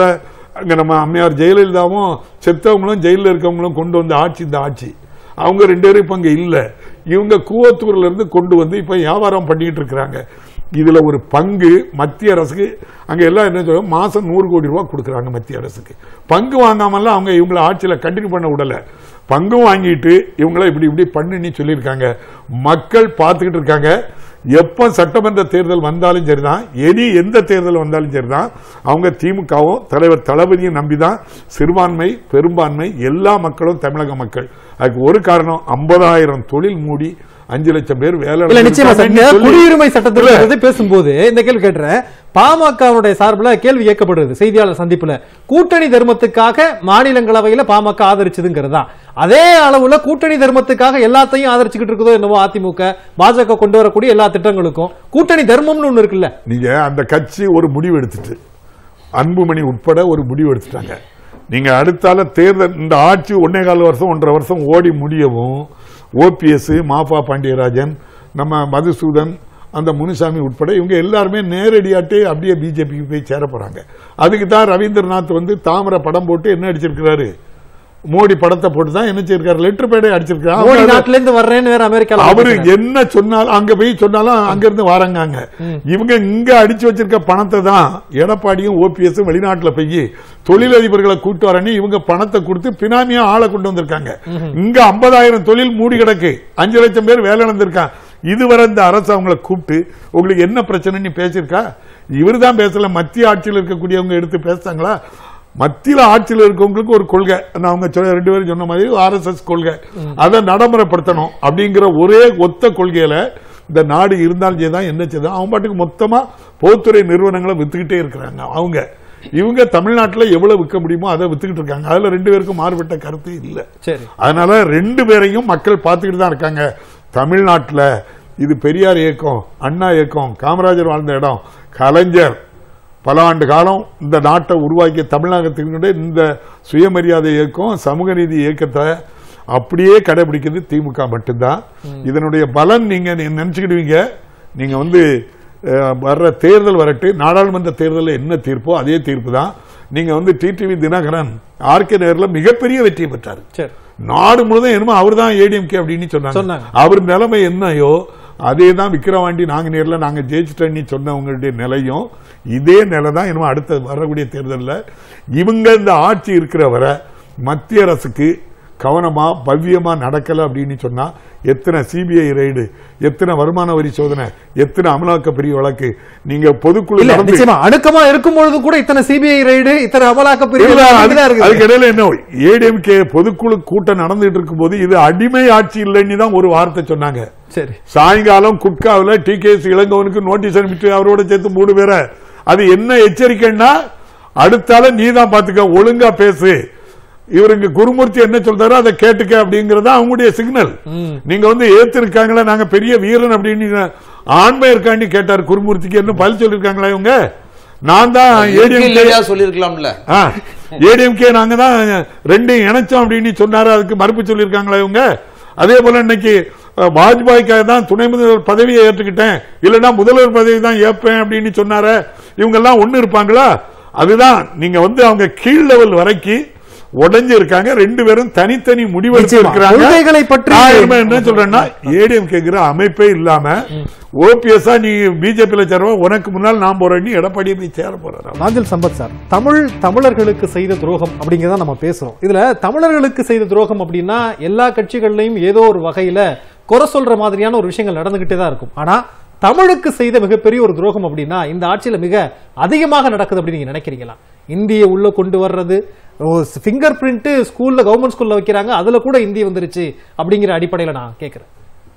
அங்க நம்ம அம்மையார் ஜெயலலிதாவும் செத்தவங்களும் ஜெயிலில் இருக்கவங்களும் கொண்டு வந்த ஆட்சி இந்த ஆட்சி அவங்க ரெண்டு பேரும் இப்ப இங்க இல்ல இவங்க கூவத்தூர்ல இருந்து கொண்டு வந்து இப்ப வியாபாரம் பண்ணிட்டு இருக்கிறாங்க இதுல ஒரு பங்கு மத்திய அரசுக்கு அங்க எல்லாம் என்ன சொல்றாங்க மாசம் நூறு கோடி ரூபாய் கொடுக்கறாங்க மத்திய அரசுக்கு பங்கு வாங்காமலாம் அவங்க இவங்கள ஆட்சியில கண்டினியூ பண்ண விடல பங்கும் வாங்கிட்டு இவங்கள இப்படி இப்படி பண்ணுன்னு சொல்லியிருக்காங்க மக்கள் பார்த்துக்கிட்டு இருக்காங்க எப்ப சட்டமன்ற தேர்தல் வந்தாலும் சரிதான் இனி எந்த தேர்தல் வந்தாலும் சரிதான் அவங்க திமுகவும் தலைவர் தளபதியும் நம்பிதான் சிறுபான்மை பெரும்பான்மை எல்லா மக்களும் தமிழக மக்கள் அதுக்கு ஒரு காரணம் ஐம்பதாயிரம் தொழில் மூடி அஞ்சு லட்சம் பேர் வேலை இல்ல நிச்சயமா சார் இந்த இருக்காங்கன்னு சொல்லி- குடியுரிமை இல்ல. சட்டத்திற்கு பேசும்போது இந்த கேள்வி கேட்டுறேன் பாமகவுடைய சார்பில் கேள்வி கேட்கப்படுது செய்தியாளர் சந்திப்புல கூட்டணி தர்மத்துக்காக மாநிலங்களவையில பாமக ஆதரிச்சதுங்கிறது தான் அதே அளவுல கூட்டணி தர்மத்துக்காக எல்லாத்தையும் ஆதரிச்சுக்கிட்டு இருக்குதோ என்னவோ அதிமுக பாஜக கொண்டு வரக்கூடிய எல்லா திட்டங்களுக்கும் கூட்டணி தர்மம்னு ஒண்ணு இருக்குல்ல நீங்க அந்த கட்சி ஒரு முடிவு எடுத்துட்டு அன்புமணி உட்பட ஒரு முடிவு எடுத்துட்டாங்க நீங்க அடுத்தால தேர்தல் இந்த ஆட்சி ஒன்னே கால் வருஷம் ஒன்றரை வருஷம் ஓடி முடியவும் ஓபிஎஸ் மாஃபா பாண்டியராஜன் நம்ம மதுசூதன் அந்த முனுசாமி உட்பட இவங்க எல்லாருமே நேரடியாட்டே அப்படியே பிஜேபிக்கு போய் சேர போறாங்க அதுக்கு தான் ரவீந்திரநாத் வந்து தாமரை படம் போட்டு என்ன அடிச்சிருக்கிறாரு மோடி படத்தை போட்டு தான் என்ன செய்யிருக்காரு லெட்டர் பேடே அடிச்சிருக்காரு மோடி அவங்க- நாட்டுல இருந்து வர்றேன்னு வேற அமெரிக்கால அவரு பேசுறாரு. என்ன சொன்னாலும் அங்க போய் சொன்னாலும் அங்க இருந்து வராங்க இவங்க இங்க அடிச்சு வச்சிருக்க பணத்தை தான் எடப்பாடியும் ஓபிஎஸ் வெளிநாட்டுல போய் தொழிலதிபர்களை கூட்டு வரணும் இவங்க பணத்தை கொடுத்து பினாமியா ஆளை கொண்டு வந்திருக்காங்க இங்க ஐம்பதாயிரம் தொழில் மூடி கிடக்கு அஞ்சு லட்சம் பேர் வேலை இழந்திருக்கான் இதுவரை இந்த அரசு அவங்கள கூப்பிட்டு உங்களுக்கு என்ன பிரச்சனைன்னு பேசியிருக்கா இவர் தான் பேசல மத்திய ஆட்சியில் இருக்கக்கூடியவங்க எடுத்து பேசுறாங்களா மத்தியில ஆட்சியில் இருக்கவங்களுக்கு ஒரு கொள்கை நான் அவங்க சொன்ன- ரெண்டு பேரும் சொன்ன மாதிரி ஆர்எஸ்எஸ் கொள்கை அதை நடைமுறைப்படுத்தணும் அப்படிங்கிற ஒரே ஒத்த கொள்கையில இந்த நாடு இருந்தாலும் செய்தான் என்ன செய்தான் அவங்க பாட்டுக்கு மொத்தமா பொதுத்துறை நிறுவனங்களை வித்துக்கிட்டே இருக்கிறாங்க அவங்க இவங்க தமிழ்நாட்டுல எவ்வளவு விற்க முடியுமோ அதை வித்துக்கிட்டு இருக்காங்க அதுல ரெண்டு பேருக்கும் மாறுபட்ட கருத்து இல்லை சரி அதனால ரெண்டு பேரையும் மக்கள் பார்த்துக்கிட்டு தான் இருக்காங்க தமிழ்நாட்டுல இது பெரியார் இயக்கம் அண்ணா இயக்கம் காமராஜர் வாழ்ந்த இடம் கலைஞர் பல ஆண்டு காலம் இந்த நாட்டை உருவாக்கிய தமிழகத்தினுடைய இந்த சுயமரியாதை இயக்கம் சமூக நீதி இயக்கத்தை அப்படியே கடைபிடிக்கிறது திமுக மட்டும்தான் இதனுடைய பலன் நீங்க நீ நினைச்சுக்கிடுவீங்க நீங்க வந்து அஹ், வர்ற தேர்தல் வரட்டு நாடாளுமன்ற தேர்தலில் என்ன தீர்ப்போ அதே தீர்ப்பு தான் நீங்க வந்து டிடிவி தினகரன் ஆர்கே நேர்ல மிகப்பெரிய வெற்றியை பெற்றார் சரி நாடு முழுதும் என்னமோ அவர் தான் ஏடிஎம்கே அப்படின்னு சொன்னாங்க சொன்னாங்க. அவர் நிலைமை என்னையோ அதே தான் விக்கிரவாண்டி நாங்க நேர்ல நாங்க ஜெயிச்சிட்டோன்னு சொன்னவங்களுடைய நிலையும் இதே நிலை தான் என்னமோ அடுத்த வரக்கூடிய தேர்தலில் இவங்க இந்த ஆட்சி இருக்கிற வரை மத்திய அரசுக்கு கவனமா பவ்யமா நடக்கல அப்படின்னு சொன்னா எத்தனை சிபிஐ ரைடு எத்தனை வருமான வரி சோதனை எத்தனை அமலாக்க பிரிவு வழக்கு நீங்க பொதுக்குழு இல்ல நடந்து நிச்சயமா அணுக்கமா இருக்கும் பொழுது கூட இத்தனை சிபிஐ ரைடு இத்தனை அமலாக்க பிரிவு இல்ல, நடந்துட்டு தான் அது- இருக்குது. அதுக்கு இடையில என்ன ஏடிஎம்கே பொதுக்குழு கூட்டம் நடந்துட்டு இருக்கும்போது இது அடிமை ஆட்சி இல்லைன்னு தான் ஒரு வார்த்தை சொன்னாங்க சரி சாயங்காலம் குட்காவில் டி கே எஸ் இளங்கவனுக்கு நோட்டீஸ் அனுப்பிட்டு அவரோட சேர்த்து மூணு பேரை அது என்ன எச்சரிக்கைன்னா அடுத்தால நீ தான் பாத்துக்க ஒழுங்கா பேசு இவருங்க குருமூர்த்தி என்ன சொல்றாரோ அதை கேட்டுக்க அப்படிங்கறது அவங்களுடைய சிக்னல் நீங்க வந்து ஏத்திருக்காங்களா நாங்க பெரிய வீரன் அப்படின்னு நீங்க ஆண்மை இருக்கான்னு கேட்டார் குருமூர்த்திக்கு என்ன பதில் சொல்லிருக்காங்களா இவங்க நான் தான் ஏடிஎம்கே இல்லையா சொல்லிருக்கலாம்ல ஏடிஎம்கே நாங்க தான் ரெண்டையும் இணைச்சோம் அப்படின்னு சொன்னாரு அதுக்கு மறுப்பு சொல்லியிருக்காங்களா இவங்க அதே போல இன்னைக்கு அஹ், வாஜ்பாய்க்காக தான் துணை முதல்வர் பதவியை ஏற்றுக்கிட்டேன் இல்லைன்னா முதல்வர் பதவி தான் ஏற்பேன் அப்படின்னு சொன்னாரு இவங்க எல்லாம் ஒண்ணு இருப்பாங்களா அதுதான் நீங்க வந்து அவங்க கீழ் லெவல் வரைக்கும் உடைஞ்சு இருக்காங்க ரெண்டு பேரும் தனித்தனி முடிவெடுத்து நிச்சயமா. இருக்கிறாங்க கொள்கைகளை பற்றி- நான் என்ன என்ன சொல்றேன்னா ஏடிஎம் கேக்குற அமைப்பே இல்லாம ஓபிஎஸ் நீ பிஜேபியில சேருவ உனக்கு முன்னால் நான் போறேன் நீ எடப்பாடி போய் சேர போற நாஞ்சில் சம்பத் சார் தமிழ் தமிழர்களுக்கு செய்த துரோகம் அப்படிங்கிறத நம்ம பேசுறோம் இதுல தமிழர்களுக்கு செய்த துரோகம் அப்படின்னா எல்லா கட்சிகள்லயும் ஏதோ ஒரு வகையில குறை சொல்ற மாதிரியான ஒரு விஷயங்கள் நடந்துகிட்டே தான் இருக்கும் ஆனா தமிழுக்கு செய்த மிகப்பெரிய ஒரு துரோகம் அப்படின்னா இந்த ஆட்சியில மிக அதிகமாக நடக்குது அப்படின்னு நீங்க நினைக்கிறீங்களா இந்திய உள்ள கொண்டு வர்றது ஃபிங்கர் பிரிண்ட் ஸ்கூல்ல கவர்மெண்ட் ஸ்கூல்ல வைக்கிறாங்க அதுல கூட இந்தி வந்துருச்சு அப்படிங்கிற அடிப்படையில நான் கேட்கிறேன்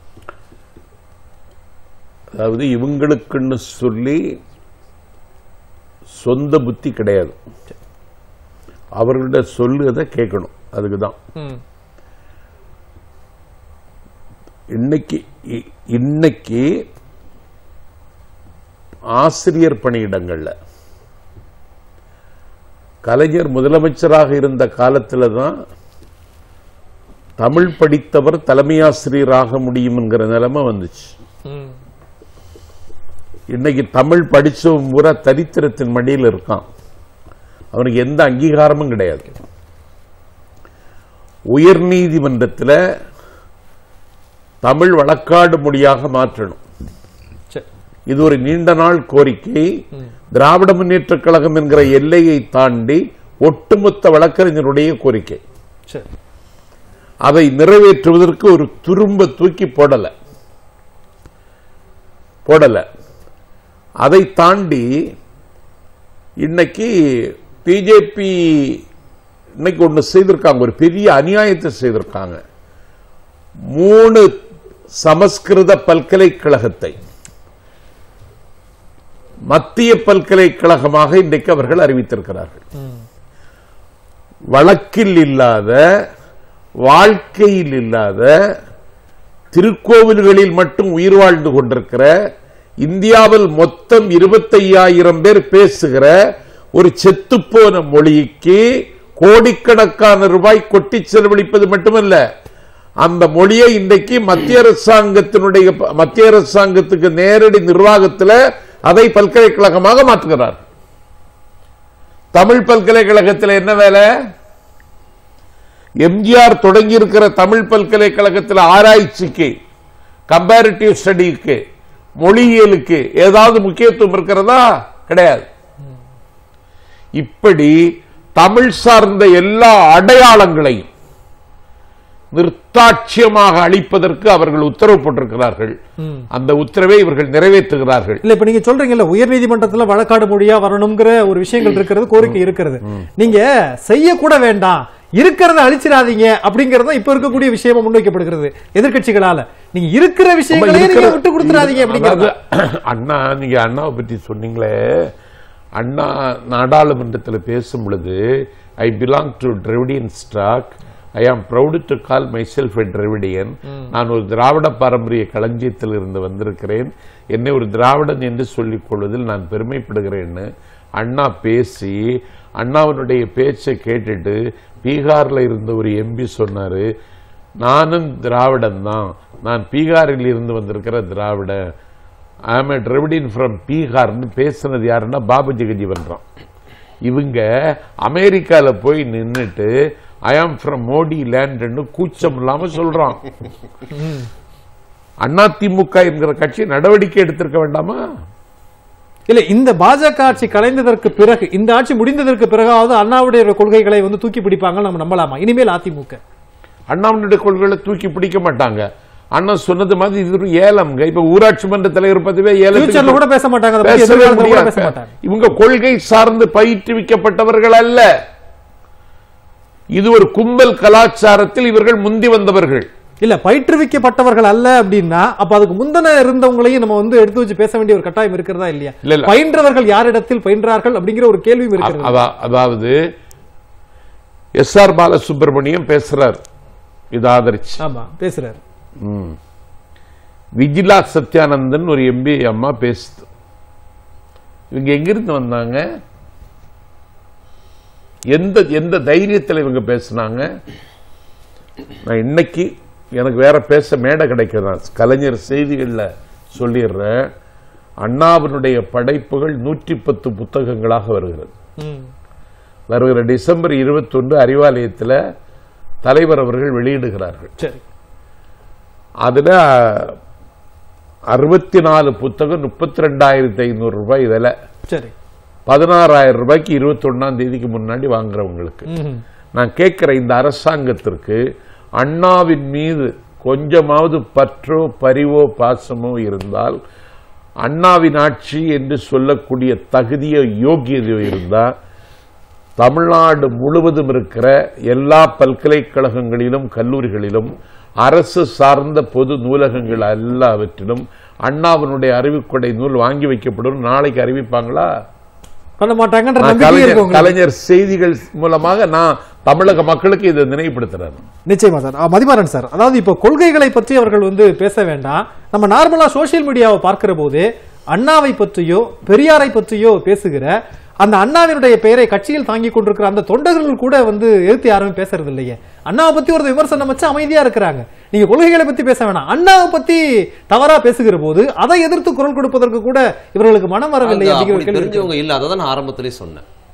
அதாவது இவங்களுக்குன்னு சொல்லி சொந்த புத்தி கிடையாது அவர்கள்ட்ட சொல்லுறதை கேட்கணும் அதுக்கு தான் ம். இன்னைக்கு இ- இன்னைக்கு ஆசிரியர் பணியிடங்கள்ல கலைஞர் முதலமைச்சராக இருந்த காலத்துல தான் தமிழ் படித்தவர் தலைமை ஆசிரியராக முடியும்ங்கிற நிலைமை வந்துச்சு ம். இன்னைக்கு தமிழ் படிச்சவன் பூரா தரித்திரத்தின் மடியில் இருக்கான் அவனுக்கு எந்த அங்கீகாரமும் கிடையாது உயர்நீதிமன்றத்தில் தமிழ் வழக்காடு மொழியாக மாற்றணும் சரி இது ஒரு நீண்ட நாள் கோரிக்கை திராவிட முன்னேற்ற கழகம் என்கிற எல்லையை தாண்டி ஒட்டுமொத்த வழக்கறிஞருடைய கோரிக்கை சரி அதை நிறைவேற்றுவதற்கு ஒரு துரும்ப தூக்கி போடல போடல அதை தாண்டி இன்னைக்கு பிஜேபி இன்னைக்கு ஒன்று செய்திருக்காங்க ஒரு பெரிய அநியாயத்தை செய்திருக்காங்க மூணு சமஸ்கிருத பல்கலைக்கழகத்தை மத்திய பல்கலைக்கழகமாக இன்றைக்கு அவர்கள் அறிவித்திருக்கிறார்கள் வழக்கில் இல்லாத வாழ்க்கையில் இல்லாத திருக்கோவில்களில் மட்டும் உயிர் வாழ்ந்து கொண்டிருக்கிற இந்தியாவில் மொத்தம் இருபத்தையாயிரம் பேர் பேசுகிற ஒரு செத்துப்போன மொழிக்கு கோடிக்கணக்கான ரூபாய் கொட்டி செலவழிப்பது மட்டுமல்ல அந்த மொழியை இன்றைக்கு மத்திய அரசாங்கத்தினுடைய மத்திய அரசாங்கத்துக்கு நேரடி நிர்வாகத்தில் அதை பல்கலைக்கழகமாக மாற்றுகிறார் தமிழ் பல்கலைக்கழகத்தில் என்ன வேலை எம்ஜிஆர் தொடங்கி இருக்கிற தமிழ் பல்கலைக்கழகத்தில் ஆராய்ச்சிக்கு கம்பேரிட்டிவ் ஸ்டடிக்கு மொழியியலுக்கு ஏதாவது முக்கியத்துவம் இருக்கிறதா கிடையாது இப்படி தமிழ் சார்ந்த எல்லா அடையாளங்களையும் நிர்த்தாட்சியமாக அளிப்பதற்கு அவர்கள் உத்தரவு போட்டிருக்கிறார்கள் அந்த உத்தரவை இவர்கள் நிறைவேற்றுகிறார்கள் இல்ல இப்ப நீங்க சொல்றீங்கல்ல உயர்நீதிமன்றத்துல வழக்காடு மொழியா வரணுங்கிற ஒரு விஷயங்கள் இருக்கிறது கோரிக்கை இருக்கிறது நீங்க செய்யக்கூட வேண்டாம் இருக்கிறத அழிச்சிடாதீங்க அப்படிங்கறது இப்ப இருக்கக்கூடிய விஷயமா முன்வைக்கப்படுகிறது எதிர்க்கட்சிகளால நீங்க இருக்கிற விஷயங்களே நீங்க இருக்கிற- விட்டு கொடுத்துறாதீங்க அப்படிங்கறது அதாவது, அண்ணா நீங்க அண்ணாவை பத்தி சொன்னீங்களே அண்ணா நாடாளுமன்றத்தில் பேசும் பொழுது I belong to Dravidian stock I am proud to call myself a Dravidian நான் ஒரு திராவிட பாரம்பரிய களஞ்சியத்தில் இருந்து வந்திருக்கிறேன் என்னை ஒரு திராவிடன் என்று சொல்லிக் கொள்வதில் நான் பெருமைப்படுகிறேன்னு அண்ணா பேசி அண்ணாவினுடைய பேச்சை கேட்டுட்டு பீகார்ல இருந்த ஒரு எம்பி சொன்னாரு நானும் திராவிடன் தான் நான் பீகாரில் இருந்து வந்திருக்கிற திராவிட ஐம் a டிரெவிடின் ஃப்ரம் பீகார்னு பேசுனது யாருன்னா பாபு ஜெகஜீவன் ராம் இவங்க அமெரிக்கால போய் நின்னுட்டு ஐ ஆம் ஃப்ரம் மோடி லேண்ட்னு கூச்சம் இல்லாம சொல்றான் அதிமுக என்கிற கட்சி நடவடிக்கை எடுத்திருக்க வேண்டாமா இல்ல இந்த பாஜக ஆட்சி கலைந்ததற்கு பிறகு இந்த ஆட்சி முடிந்ததற்கு பிறகாவது அண்ணாவுடைய கொள்கைகளை வந்து தூக்கி பிடிப்பாங்க நம்ம நம்பலாமா இனிமேல் அதிமுக அண்ணாவினுடைய கொள்கைகளை தூக்கி பிடிக்க மாட்டாங்க அண்ணா சொன்னது மாதிரி இது ஒரு ஏலம்ங்க இப்ப ஊராட்சி மன்ற தலைவர் பதவியே ஃபியூச்சர்ல ஏலத்துக்கு கூட பேச மாட்டாங்க அதை பத்தி பேசவே எதிர்காலத்துல கூட முடியாது. பேச மாட்டாங்க இவங்க கொள்கை சார்ந்து பயிற்றுவிக்கப்பட்டவர்கள் அல்ல இது ஒரு கும்பல் கலாச்சாரத்தில் இவர்கள் முந்தி வந்தவர்கள் இல்ல பயிற்றுவிக்கப்பட்டவர்கள் அல்ல அப்படின்னா அப்ப அதுக்கு முந்தன இருந்தவங்களையும் நம்ம வந்து எடுத்து வச்சு பேச வேண்டிய ஒரு கட்டாயம் இருக்கிறதா இல்லையா இல்ல, இல்ல. பயின்றவர்கள் யாரிடத்தில் பயின்றார்கள் அப்படிங்கிற ஒரு கேள்வியும் இருக்கிறது அதா- அதாவது எஸ் ஆர் பாலசுப்ரமணியம் பேசுறார் இது ஆதரிச்சு ஆமா பேசுறாரு விஜிலா சத்யானந்தன் ஒரு எம்பி அம்மா பேசுது இவங்க எங்கிருந்து வந்தாங்க எந்த எந்த தைரியத்தில் இவங்க பேசுனாங்க நான் இன்னைக்கு எனக்கு வேற பேச மேடை கிடைக்கிறேன் கலைஞர் செய்திகளில் சொல்லிடுறேன் அண்ணாவினுடைய படைப்புகள் நூற்றி பத்து புத்தகங்களாக வருகிறது ம். வருகிற டிசம்பர் இருபத்தொன்று அறிவாலயத்தில் தலைவர் அவர்கள் வெளியிடுகிறார்கள் சரி அதுல அறுபத்தி நாலு புத்தகம் முப்பத்தி ரெண்டாயிரத்தி ஐநூறு ரூபாய் விலை சரி பதினாறாயிரம் ரூபாய்க்கு இருபத்தி ஒன்னாம் தேதிக்கு முன்னாடி வாங்குறவங்களுக்கு ம்ஹும். நான் கேட்கிற இந்த அரசாங்கத்திற்கு அண்ணாவின் மீது கொஞ்சமாவது பற்றோ பரிவோ பாசமோ இருந்தால் அண்ணாவின் ஆட்சி என்று சொல்லக்கூடிய தகுதியோ யோகியதையோ இருந்தா தமிழ்நாடு முழுவதும் இருக்கிற எல்லா பல்கலைக்கழகங்களிலும் கல்லூரிகளிலும் அரசு சார்ந்த பொது நூலகங்கள் எல்லாவற்றிலும் அண்ணாவினுடைய அறிவுக்கொடை நூல் வாங்கி வைக்கப்படும் நாளைக்கு அறிவிப்பாங்களா பண்ண மாட்டாங்கன்ற நான் நம்பிக்கை இருக்கு கலைஞர் உங்களுக்கு கலைஞர் செய்திகள் மூலமாக நான் தமிழக மக்களுக்கு இதை நினைவுபடுத்துறேன் நிச்சயமா சார் ஆ, மதிமாறன் சார் அதாவது இப்ப கொள்கைகளை பற்றி அவர்கள் வந்து பேச வேண்டாம் நம்ம நார்மலா சோஷியல் மீடியாவை பார்க்கிற போது அண்ணாவை பற்றியோ பெரியாரை பற்றியோ பேசுகிற அந்த அண்ணாவினுடைய பெயரை கட்சியில் தாங்கி கொண்டிருக்கிற அந்த தொண்டர்கள் கூட வந்து எழுத்து யாருமே பேசுறது இல்லையே அண்ணாவை பத்தி ஒரு விமர்சனம் வச்சு அமைதியா இருக்கிறாங்க நீங்க கொள்கைகளை பத்தி பேச வேணாம் அண்ணாவை பத்தி தவறா பேசுகிற போது அதை எதிர்த்து குரல் கொடுப்பதற்கு கூட இவர்களுக்கு மனம் வரவில்லை அது அப்படிங்கிற ஒரு அப்படி கேள்வி இருக்கு. தெரிஞ்சவங்க இல்ல அதை தான் நான் ஆரம்பத்திலே சொன்னேன்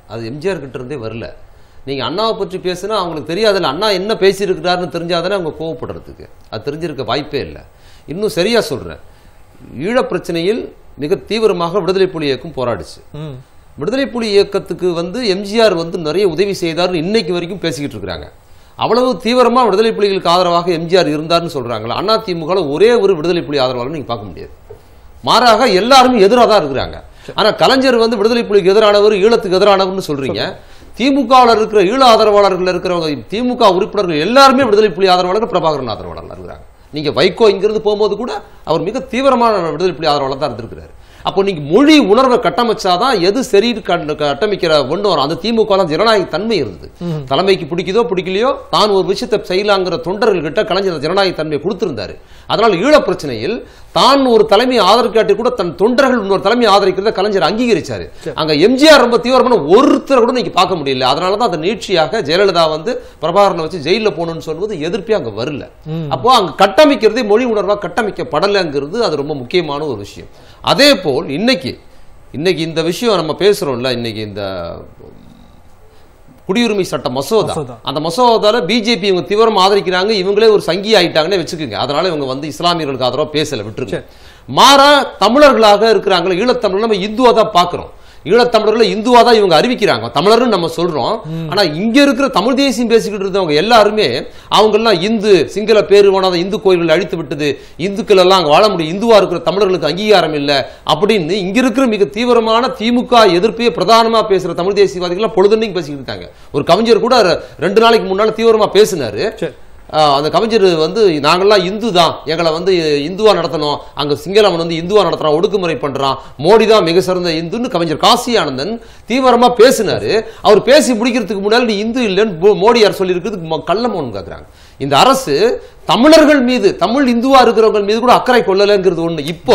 அது எம்ஜிஆர் கிட்ட இருந்தே வரல நீங்க அண்ணாவை பற்றி பேசுனா அவங்களுக்கு தெரியாதுல்ல அண்ணா என்ன பேசியிருக்கிறாருன்னு தெரிஞ்சாதானே அவங்க கோவப்படுறதுக்கு அது தெரிஞ்சிருக்க வாய்ப்பே இல்லை இன்னும் சரியா சொல்றேன் ஈழப் பிரச்சனையில் மிக தீவிரமாக விடுதலை புலி இயக்கம் போராடிச்சு ம். விடுதலை புலி இயக்கத்துக்கு வந்து எம்ஜிஆர் வந்து நிறைய உதவி செய்தார்னு இன்னைக்கு வரைக்கும் பேசிக்கிட்டு இருக்கிறாங்க அவ்வளவு தீவிரமா விடுதலை புலிகளுக்கு ஆதரவாக எம்ஜிஆர் இருந்தார்னு சொல்றாங்களா அண்ணா திமுக ஒரே ஒரு விடுதலை புலி ஆதரவாளர் நீங்க பார்க்க முடியாது மாறாக எல்லாருமே எதிராக தான் இருக்கிறாங்க ஆனா கலைஞர் வந்து விடுதலை புலிக்கு எதிரானவர் ஈழத்துக்கு எதிரானவர்னு சொல்றீங்க திமுகவில் இருக்கிற ஈழ ஆதரவாளர்கள் இருக்கிறவங்க திமுக உறுப்பினர்கள் எல்லாருமே விடுதலை புலி ஆதரவாளர்கள் பிரபாகரன் ஆதரவாளர்கள் இருக்கிறாங்க நீங்க வைகோ இங்கிருந்து போகும்போது கூட அவர் மிக தீவிரமான விடுதலை புலி ஆதரவாளர் தான் இருந்திருக்கிறாரு அப்போ நீங்க மொழி உணர்வை கட்டமைச்சாதான் எது சரி கட்ட- கட்டமைக்கிற ஒண்ணு வரும் அந்த திமுக லாம் ஜனநாயக தன்மை இருந்தது தலைமைக்கு பிடிக்குதோ பிடிக்கலையோ தான் ஒரு விஷயத்தை செய்யலாங்கிற தொண்டர்கள் கிட்ட கலைஞர் ஜனநாயக தன்மையை கொடுத்திருந்தாரு அதனால ஈழப் பிரச்சனையில் தான் ஒரு தலைமை ஆதரிக்காட்டி கூட தன் தொண்டர்கள் இன்னொரு தலைமை ஆதரிக்கிறத கலைஞர் அங்கீகரிச்சாரு அங்க எம்ஜிஆர் ரொம்ப தீவிரமான ஒருத்தர் கூட நீங்க பார்க்க முடியல அதனால தான் அந்த நீட்சியாக ஜெயலலிதா வந்து பிரபாகரனை வச்சு ஜெயில போகணும்னு சொல்வது எதிர்ப்பே அங்க வரல அப்போ அங்க கட்டமைக்கிறதே மொழி உணர்வா கட்டமைக்கப்படலைங்கிறது அது ரொம்ப முக்கியமான ஒரு விஷயம் அதே போல் இன்னைக்கு இன்னைக்கு இந்த விஷயம் நம்ம பேசுறோம்ல இன்னைக்கு இந்த குடியுரிமை சட்ட மசோதா மசோதா. அந்த மசோதால பிஜேபி இவங்க தீவிரம் ஆதரிக்கிறாங்க இவங்களே ஒரு சங்கி ஆயிட்டாங்கன்னே வச்சுக்கோங்க அதனால இவங்க வந்து இஸ்லாமியர்களுக்கு ஆதரவா பேசல விட்டுருங்க மாறா தமிழர்களாக இருக்கிறாங்க ஈழத்தமிழர் நம்ம இந்துவா தான் பாக்குறோம் ஈழத்தமிழர்ல இந்துவா தான் இவங்க அறிவிக்கிறாங்க தமிழர்னு நம்ம சொல்றோம் ஆனா இங்க இருக்கிற தமிழ் தேசியம் பேசிக்கிட்டு இருந்தவங்க எல்லாருமே அவங்க எல்லாம் இந்து சிங்கள பேருவான இந்து கோயில்களை அழித்து விட்டது இந்துக்கள் எல்லாம் அங்க வாழ முடியும் இந்துவா இருக்கிற தமிழர்களுக்கு அங்கீகாரம் இல்ல அப்படின்னு இங்க இருக்கிற மிக தீவிரமான திமுக எதிர்ப்பையே பிரதானமா பேசுற தமிழ் தேசியவாதிகள் பொழுதுன்னைக்கு பேசிக்கிட்டு இருக்காங்க ஒரு கவிஞர் கூட ரெண்டு நாளைக்கு முன்னால தீவிரமா பேசினாரு சரி. ஆஹ் அந்த கவிஞர் வந்து நாங்கெல்லாம் இந்து தான் எங்களை வந்து இந்துவா நடத்தணும் அங்க சிங்களவன் வந்து இந்துவா நடத்துறான் ஒடுக்குமுறை பண்றான் மோடி தான் மிக சிறந்த இந்துன்னு கவிஞர் காசி ஆனந்தன் தீவிரமா பேசினாரு அவர் பேசி முடிக்கிறதுக்கு முன்னாடி நீ இந்து இல்லைன்னு போ- மோடியார் சொல்லியிருக்கிறதுக்கு ம- கள்ள மௌனம் கேட்கிறாங்க இந்த அரசு தமிழர்கள் மீது தமிழ் இந்துவா இருக்கிறவங்க மீது கூட அக்கறை கொள்ளலைங்கிறது ஒண்ணு இப்போ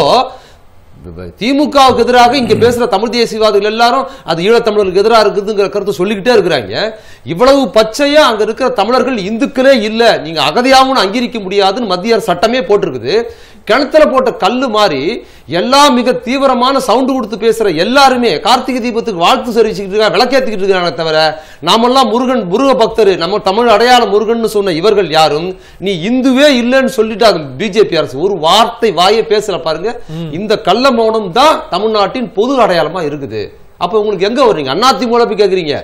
திமுகவுக்கு எதிராக இங்க பேசுற தமிழ் தேசியவாதிகள் எல்லாரும் அது ஈழத்தமிழர்களுக்கு எதிராக இருக்குதுங்கிற கருத்தை சொல்லிக்கிட்டே இருக்கிறாங்க இவ்வளவு பச்சையா அங்க இருக்கிற தமிழர்கள் இந்துக்களே இல்ல நீங்க அகதியாகவும் அங்கீகரிக்க முடியாதுன்னு மத்திய அரசு சட்டமே போட்டிருக்குது கிணத்துல போட்ட கல்லு மாதிரி எல்லாம் மிக தீவிரமான சவுண்டு கொடுத்து பேசுற எல்லாருமே கார்த்திகை தீபத்துக்கு வாழ்த்து தெரிவிச்சுக்கிட்டு இருக்காங்க விளக்கேத்திக்கிட்டு இருக்காங்க தவிர நாமெல்லாம் முருகன் முருக பக்தர் நம்ம தமிழ் அடையாள முருகன் சொன்ன இவர்கள் யாரும் நீ இந்துவே இல்லைன்னு சொல்லிட்டு அது பிஜேபி அரசு ஒரு வார்த்தை வாயே பேசல பாருங்க இந்த கள்ள மௌனம் தான் தமிழ்நாட்டின் பொது அடையாளமா இருக்குது அப்ப உங்களுக்கு எங்க வர்றீங்க அதிமுக போய் கேக்குறீங்க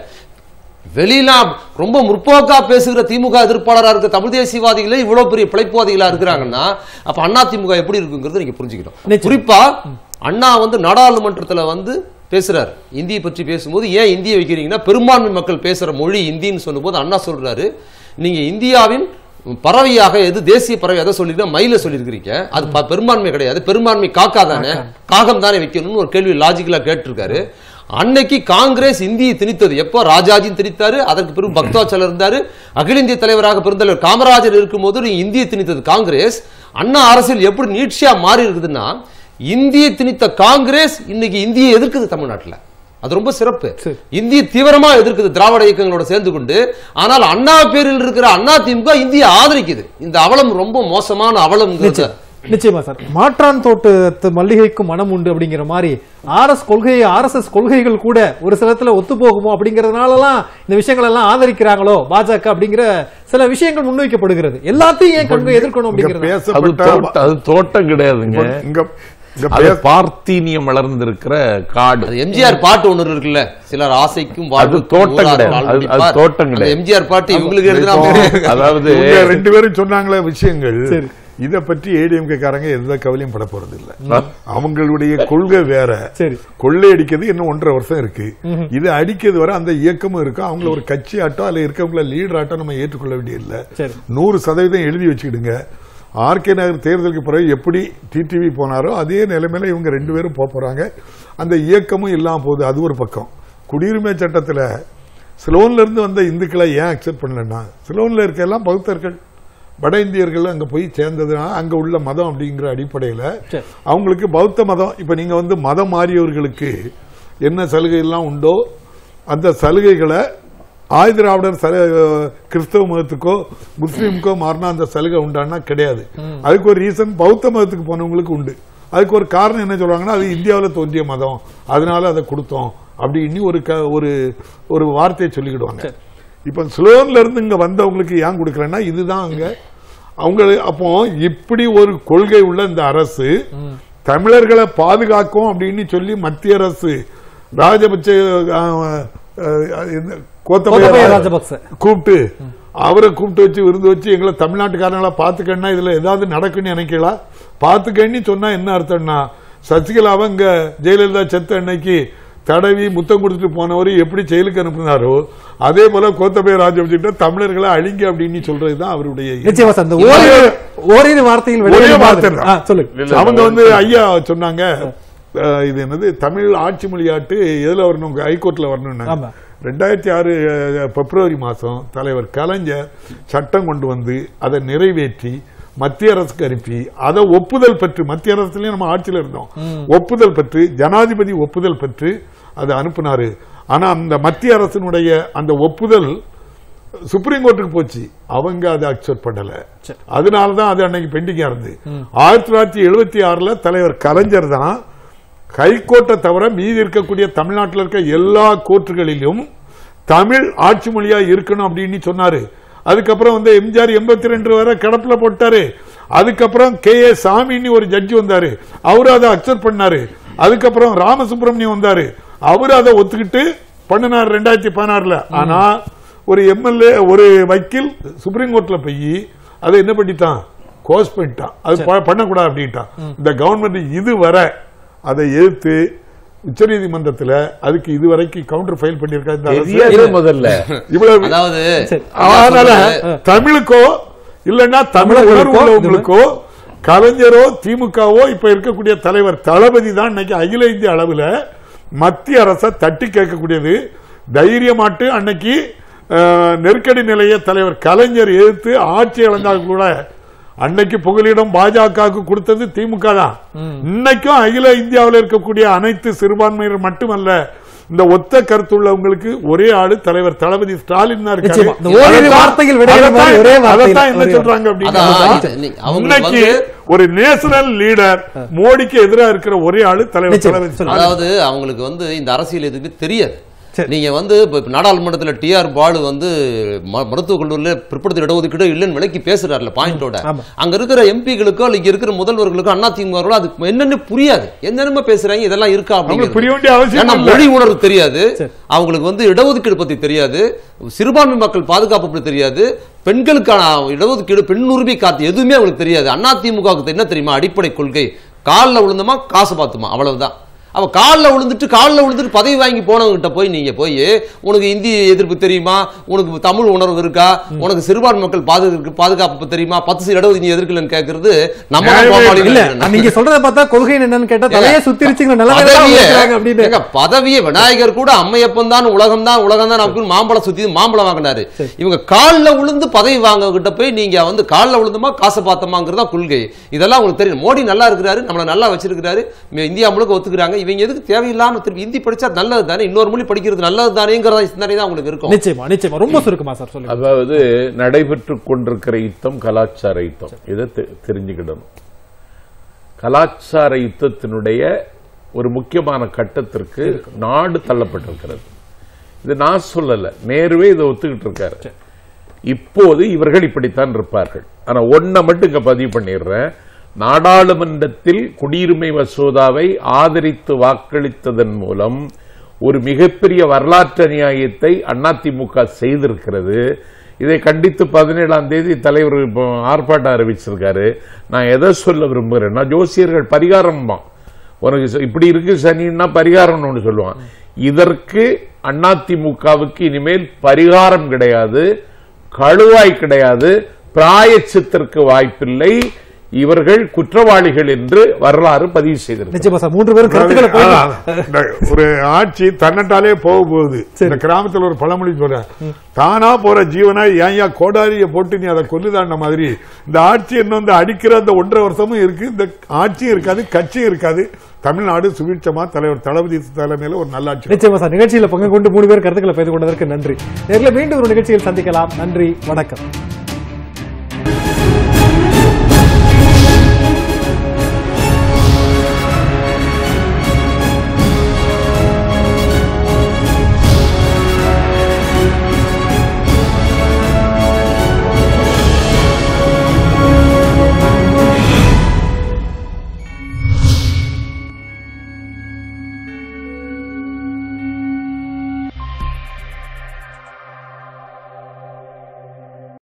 வெளியில ரொம்ப முற்போக்கா பேசுகிற திமுக எதிர்ப்பாளரா இருக்க தமிழ் தேசியவாதிகளே இவ்வளவு பெரிய பிழைப்புவாதிகளா இருக்கிறாங்கன்னா அப்ப அண்ணா திமுக எப்படி இருக்குங்கிறத நீங்க புரிஞ்சுக்கணும் நிச்சயம். குறிப்பா அண்ணா வந்து நாடாளுமன்றத்துல வந்து பேசுறாரு இந்தியை பற்றி பேசும்போது ஏன் இந்தியை வைக்கிறீங்கன்னா பெரும்பான்மை மக்கள் பேசுற மொழி இந்தின்னு சொல்லும்போது அண்ணா சொல்றாரு நீங்க இந்தியாவின் பறவையாக எது தேசிய பறவை எதை சொல்லிருக்கீங்க மயில சொல்லியிருக்கிறீங்க அது ப- பெரும்பான்மை கிடையாது பெரும்பான்மை காக்கா தானே காகம் தானே வைக்கணும்னு ஒரு கேள்வி லாஜிக்கலா கேட்டிருக்காரு அன்னைக்கு காங்கிரஸ் இந்தியை திணித்தது எப்போ ராஜாஜியும் திணித்தாரு அதற்கு பிறகு பக்தாச்சலம் இருந்தாரு அகில இந்திய தலைவராக பெருந்தலைவர் காமராஜர் இருக்கும்போது நீ இந்தியை திணித்தது காங்கிரஸ் அண்ணா அரசியல் எப்படி நீட்சியா மாறி இருக்குதுன்னா இந்தியை திணித்த காங்கிரஸ் இன்னைக்கு இந்தியை எதிர்க்குது தமிழ்நாட்டுல அது ரொம்ப சிறப்பு சரி. இந்திய தீவிரமா எதிர்க்குது திராவிட இயக்கங்களோட சேர்ந்து கொண்டு ஆனால் அண்ணா பேரில் இருக்கிற அண்ணா திமுக இந்தியை ஆதரிக்குது இந்த அவலம் ரொம்ப மோசமான அவலம் நிச்சயமா சார் மாற்றான் தோட்டத்து மல்லிகைக்கும் மனம் உண்டு அப்படிங்கிற மாதிரி ஆர்எஸ் கொள்கை ஆர்எஸ்எஸ் கொள்கைகள் கூட ஒரு சில இடத்துல ஒத்து போகுமோ அப்படிங்கறதுனாலலாம் இந்த விஷயங்கள் எல்லாம் ஆதரிக்கிறாங்களோ பாஜக அப்படிங்கிற சில விஷயங்கள் முன்வைக்கப்படுகிறது எல்லாத்தையும் ஏன் கண்டு எதிர்க்கணும் இங்க அப்படிங்கிறது அது பேசப்பட்ட தோட்டம் அது தோட்டம் கிடையாதுங்க இங்க இங்க அது பேச- பார்த்தீனியம் வளர்ந்திருக்கிற காடு அது எம்ஜிஆர் பாட்டு ஒண்ணு இருக்குல்ல சிலர் ஆசைக்கும் வாழ்வுக்கும் தோட்டம் ஊரார் கிடையாது. அது- அது வாழ்வுடிப்பார். தோட்டம் அந்த கிடையாது. எம்ஜிஆர் பாட்டு இவங்களுக்கு எழுதினா அதாவது இவங்க ரெண்டு பேரும் சொன்னாங்களே விஷயங்கள் சரி. இத பற்றி ஏடிஎம்கே காரங்க எந்த கவலையும் பட போறது இல்ல அவங்களுடைய கொள்கை வேற சரி கொள்ளை அடிக்கிறது இன்னும் ஒன்றரை வருஷம் இருக்கு இது அடிக்கிறது வரை அந்த இயக்கமும் இருக்கும் அவங்கள ஒரு கட்சி ஆட்டோ அதுல இருக்கவங்கள லீடர் ஆட்டோ நம்ம ஏற்றுக்கொள்ள வேண்டியதில்லை சரி நூறு சதவீதம் எழுதி வச்சுக்கிடுங்க ஆர்கே நகர் தேர்தலுக்கு பிறகு எப்படி டிடிவி போனாரோ அதே நிலைமையில இவங்க ரெண்டு பேரும் போக போறாங்க அந்த இயக்கமும் இல்லாம போகுது அது ஒரு பக்கம் குடியுரிமை சட்டத்துல சிலோன்ல இருந்து வந்த இந்துக்களை ஏன் அக்செப்ட் பண்ணலன்னா சிலோன்ல இருக்க எல்லாம் பௌத்தர்கள் வட இந்தியர்கள் அங்க போய் சேர்ந்ததுனால அங்க உள்ள மதம் அப்படிங்கிற அடிப்படையில சரி. அவங்களுக்கு பௌத்த மதம் இப்ப நீங்க வந்து மதம் மாறியவர்களுக்கு என்ன சலுகை எல்லாம் உண்டோ அந்த சலுகைகளை ஆயுதிராவிடர் சல- கிறிஸ்தவ மதத்துக்கோ முஸ்லீமுக்கோ மாறினா அந்த சலுகை உண்டான்னா கிடையாது அதுக்கு ஒரு ரீசன் பௌத்த மதத்துக்கு போனவங்களுக்கு உண்டு அதுக்கு ஒரு காரணம் என்ன சொல்றாங்கன்னா அது இந்தியாவில் தோன்றிய மதம் அதனால அதை கொடுத்தோம் அப்படின்னு ஒரு க- ஒரு ஒரு வார்த்தையை சொல்லிக்கிடுவாங்க இப்ப ஸ்லோன்ல இருந்து இங்க வந்தவங்களுக்கு ஏன் கொடுக்கலன்னா இதுதான் அங்க அவங்க அப்போ இப்படி ஒரு கொள்கை உள்ள இந்த அரசு தமிழர்களை பாதுகாக்கும் அப்படின்னு சொல்லி மத்திய அரசு ராஜபட்ச அஹ், அஹ், இந்த கோத்தபய கோத்தபய ராஜபக்ச கூப்பிட்டு அவரை கூப்பிட்டு வச்சு விருந்து வச்சு எங்களை தமிழ்நாட்டுக்காரங்களா பாத்துக்கன்னா இதுல ஏதாவது நடக்குன்னு நினைக்கலாம் பாத்துக்கன்னு சொன்னா என்ன அர்த்தம்னா சசிகலாவை இங்க ஜெயலலிதா செத்த அன்னைக்கு தடவி முத்தம் கொடுத்துட்டு போனவர் எப்படி செயலுக்கு அனுப்புனாரோ அதே போல கோத்தபய ராஜபக்சே தமிழர்களை அழிங்க அப்படின்னு சொல்றதுதான் அவருடைய எண்ணம். நிச்சயமா சார் இந்த ஓரிரு ஓரிரு வார்த்தையில் ஒரே வெளியே வார்த்தை மாதிரி. தான். ஆ, சொல்லுங்க இல்ல, அவங்க இல்ல, வந்து ஐயா சொன்னாங்க அஹ், இது என்னது தமிழ் ஆட்சி மொழியாட்டு எதுல வரணும் ஹைகோர்ட்ல வரணும் ஆமா. ரெண்டாயிரத்தி ஆறு அஹ், பிப்ரவரி மாசம் தலைவர் கலைஞர் சட்டம் கொண்டு வந்து அதை நிறைவேற்றி மத்திய அரசுக்கு அனுப்பி அதை ஒப்புதல் பெற்று மத்திய அரசுலயும் நம்ம ஆட்சியில இருந்தோம் ஒப்புதல் பெற்று ஜனாதிபதி ஒப்புதல் பெற்று அதை அனுப்புனாரு ஆனா அந்த மத்திய அரசினுடைய அந்த ஒப்புதல் சுப்ரீம் கோர்ட்டுக்கு போச்சு அவங்க அதை அக்செப்ட் பண்ணல அதனாலதான் அது அன்னைக்கு பெண்டிங்கா இருந்து ஆயிரத்தி தொள்ளாயிரத்தி எழுபத்தி ஆறுல தலைவர் கலைஞர் தான் ஹைகோர்ட்டை தவிர மீதி இருக்கக்கூடிய தமிழ்நாட்டில் இருக்க எல்லா கோர்ட்டுகளிலும் தமிழ் ஆட்சி மொழியா இருக்கணும் அப்படின்னு சொன்னாரு அதுக்கப்புறம் வந்து எம்ஜிஆர் எண்பத்தி ரெண்டு வரை கிடப்புல போட்டாரு அதுக்கப்புறம் கே ஏ சாமின்னு ஒரு ஜட்ஜி வந்தாரு அவரு அதை அக்செப்ட் பண்ணாரு அதுக்கப்புறம் ராமசுப்ரமணியம் வந்தாரு அவரு அதை ஒத்துக்கிட்டு பண்ணினார் ரெண்டாயிரத்தி பதினாறுல ஆனா ஒரு எம்எல்ஏ ஒரு வக்கீல் சுப்ரீம் கோர்ட்ல போய் அதை என்ன பண்ணிட்டான் கோஸ் பண்ணிட்டான் அது ப- பண்ணக்கூடாது அப்படின்ட்டான் இந்த கவர்மெண்ட் இதுவரை அதை எதிர்த்து உச்சநீதிமன்றத்துல அதுக்கு இதுவரைக்கும் கவுண்டர் ஃபைல் பண்ணியிருக்கா இந்த அரசு. தெரியாது முதல்ல இவ்வளவு அதாவது அதனால சொல்றது- தமிழுக்கோ இல்லன்னா தமிழ் உணர்வு தமிழர்களுக்கோ, உள்ளவங்களுக்கோ கலைஞரோ திமுகவோ இப்ப இருக்கக்கூடிய தலைவர் தளபதி தான் இன்னைக்கு அகில இந்திய அளவுல மத்திய அரசை தட்டி கேட்கக்கூடியது தைரியமாட்டு அன்னைக்கு அஹ், நெருக்கடி நிலைய தலைவர் கலைஞர் எதிர்த்து ஆட்சி இழந்தால் கூட அன்னைக்கு புகலிடம் பாஜகவுக்கு கொடுத்தது திமுக தான் இன்னைக்கும் அகில இந்தியாவில் இருக்கக்கூடிய அனைத்து சிறுபான்மையினர் மட்டுமல்ல இந்த ஒத்த கருத்துள்ளவங்களுக்கு ஒரே ஆளு தலைவர் தளபதி ஸ்டாலின் தான் இருக்காரு. நிச்சயமா. இந்த ஓரிரு அதைத்தான் வார்த்தைகள் விடையிற மாதிரி அதைத்தான் ஒரே வார்த்தையில் அதைத்தான் என்ன ஒரே சொல்றாங்க அப்படின்னா அதான் இது- நீ- அவங்களுக்கு இன்னைக்கு வந்து- ஒரு நேஷனல் லீடர் மோடிக்கு எதிராக இருக்கிற ஒரே ஆளு தலைவர் நிச்சயம். தளபதி சொல்லுங்க. அதாவது அவங்களுக்கு வந்து இந்த அரசியல் எதுவுமே தெரியாது சரி. நீங்க வந்து இப்ப இப்ப நாடாளுமன்றத்துல டிஆர் பாலு வந்து ம- மருத்துவக் கல்லூரியில பிற்படுத்த இடஒதுக்கீடு இல்லைன்னு விலைக்கு பேசுறாருல பாயிண்டோட ஆமா. அங்க இருக்கிற எம்பிகளுக்கோ இல்ல இங்க இருக்கிற முதல்வர்களுக்கோ அண்ணா திமுக அது என்னன்னு புரியாது என்னென்னமோ பேசுறாங்க இதெல்லாம் இருக்கா அவங்களுக்கு புரிய அப்படிங்கிறது வேண்டிய அவசியம் ஏன்னா இல்லை. மொழி உணர்வு தெரியாது சரி. அவங்களுக்கு வந்து இடஒதுக்கீடு பத்தி தெரியாது சிறுபான்மை மக்கள் பாதுகாப்பு பத்தி தெரியாது பெண்களுக்கான இடஒதுக்கீடு பெண் உரிமை காத்து எதுவுமே அவங்களுக்கு தெரியாது அண்ணா திமுகவுக்கு என்ன தெரியுமா அடிப்படை கொள்கை காலில் விழுந்தோமா காசு பார்த்துமா அவ்வளவுதான் அவ காலில் விழுந்துட்டு காலில் விழுந்துட்டு பதவி வாங்கி போனவங்கிட்ட போய் நீங்க போய் உனக்கு இந்தி எதிர்ப்பு தெரியுமா உனக்கு தமிழ் உணர்வு இருக்கா உனக்கு சிறுபான்மை மக்கள் பாதுகாப்பு பாதுகாப்பு தெரியுமா பத்து சீ இடஒதுக்கீடு நீ எதிர்க்கலன்னு கேட்கறது நம்ம தான் நியாயமே கோமாளிகள் இல்ல நினைக்கிறேன். நீங்க சொல்றத பார்த்தா கொள்கை என்னன்னு கேட்டா தலையே சுத்திருச்சுங்க பதவியே- நிலவே அப்படின்னு ஏங்க, பதவியே விநாயகர் கூட அம்மையப்பன் தான் உலகம் தான் உலகம் தான் அப்படின்னு மாம்பழம் சுத்தி மாம்பழம் வாங்கினாரு இவங்க கால்ல விழுந்து பதவி வாங்க கிட்ட போய் நீங்க வந்து கால்ல விழுந்தமா காசை பார்த்தோமாங்கிறதா கொள்கை இதெல்லாம் உங்களுக்கு தெரியும் மோடி நல்லா இருக்கிறாரு நம்மள நல்லா வச்சிருக்கிறாரு ம- இந்தியா முழுக்க ஒத்துக்கிறாங்க இவங்க எதுக்கு தேவையில்லாம திருப்பி ஹிந்தி படிச்சா நல்லது தானே இன்னொரு மொழி படிக்கிறது நல்லது தானேங்கிற சிந்தனை தான் உங்களுக்கு இருக்கும் நிச்சயமா நிச்சயமா ரொம்ப சுருக்கமா சார் சொல்லுங்க அதாவது நடைபெற்று கொண்டிருக்கிற யுத்தம் கலாச்சார யுத்தம் இதை தெ- தெரிஞ்சுக்கிடணும் கலாச்சார யுத்தத்தினுடைய ஒரு முக்கியமான கட்டத்திற்கு நாடு தள்ளப்பட்டிருக்கிறது இது நான் சொல்லல நேருவே இதை ஒத்துக்கிட்டு இருக்காரு இப்போது இவர்கள் இப்படித்தான் இருப்பார்கள் ஆனா ஒன்ன மட்டும் இங்க பதிவு பண்ணிடுறேன் நாடாளுமன்றத்தில் குடியுரிமை மசோதாவை ஆதரித்து வாக்களித்ததன் மூலம் ஒரு மிகப்பெரிய வரலாற்று அநியாயத்தை அதிமுக செய்திருக்கிறது இதை கண்டித்து பதினேழாம் தேதி தலைவர் இப்போ ஆர்ப்பாட்டம் அறிவிச்சிருக்காரு நான் எதை சொல்ல விரும்புகிறேன்னா ஜோசியர்கள் பரிகாரம்மா உனக்கு ச- இப்படி இருக்கு சனின்னா பரிகாரம்னு ஒன்று சொல்லுவான் இதற்கு அதிமுகவுக்கு இனிமேல் பரிகாரம் கிடையாது கழுவாய் கிடையாது பிராயச்சித்திற்கு வாய்ப்பில்லை இவர்கள் குற்றவாளிகள் என்று வரலாறு பதிவு செய்திருக்கிறது நிச்சயமா சார் மூன்று பேரும் கருத்துக்களை போய் அதான், இந்த ஒரு ஆட்சி தன்னட்டாலே போக போகுது இந்த கிராமத்துல ஒரு பழமொழி சொல்ற தானா போற ஜீவனா ஏன்யா கோடாரிய போட்டு நீ அதை கொல்லுதாண்ட மாதிரி இந்த ஆட்சி என்ன வந்து அடிக்கிற அந்த ஒன்றரை வருஷமும் இருக்கு இந்த ஆட்சியும் இருக்காது கட்சியும் இருக்காது தமிழ்நாடு சுவீட்சமா தலைவர் தளபதி தலைமையில ஒரு நல்லாட்சி நிச்சயமா சார் நிகழ்ச்சியில பங்கு கொண்டு மூணு பேர் கருத்துக்களை பகிர்ந்து கொண்டதற்கு நன்றி நேரில் மீண்டும் ஒரு நிகழ்ச்சியில் சந்திக்கலாம் நன்றி வணக்கம்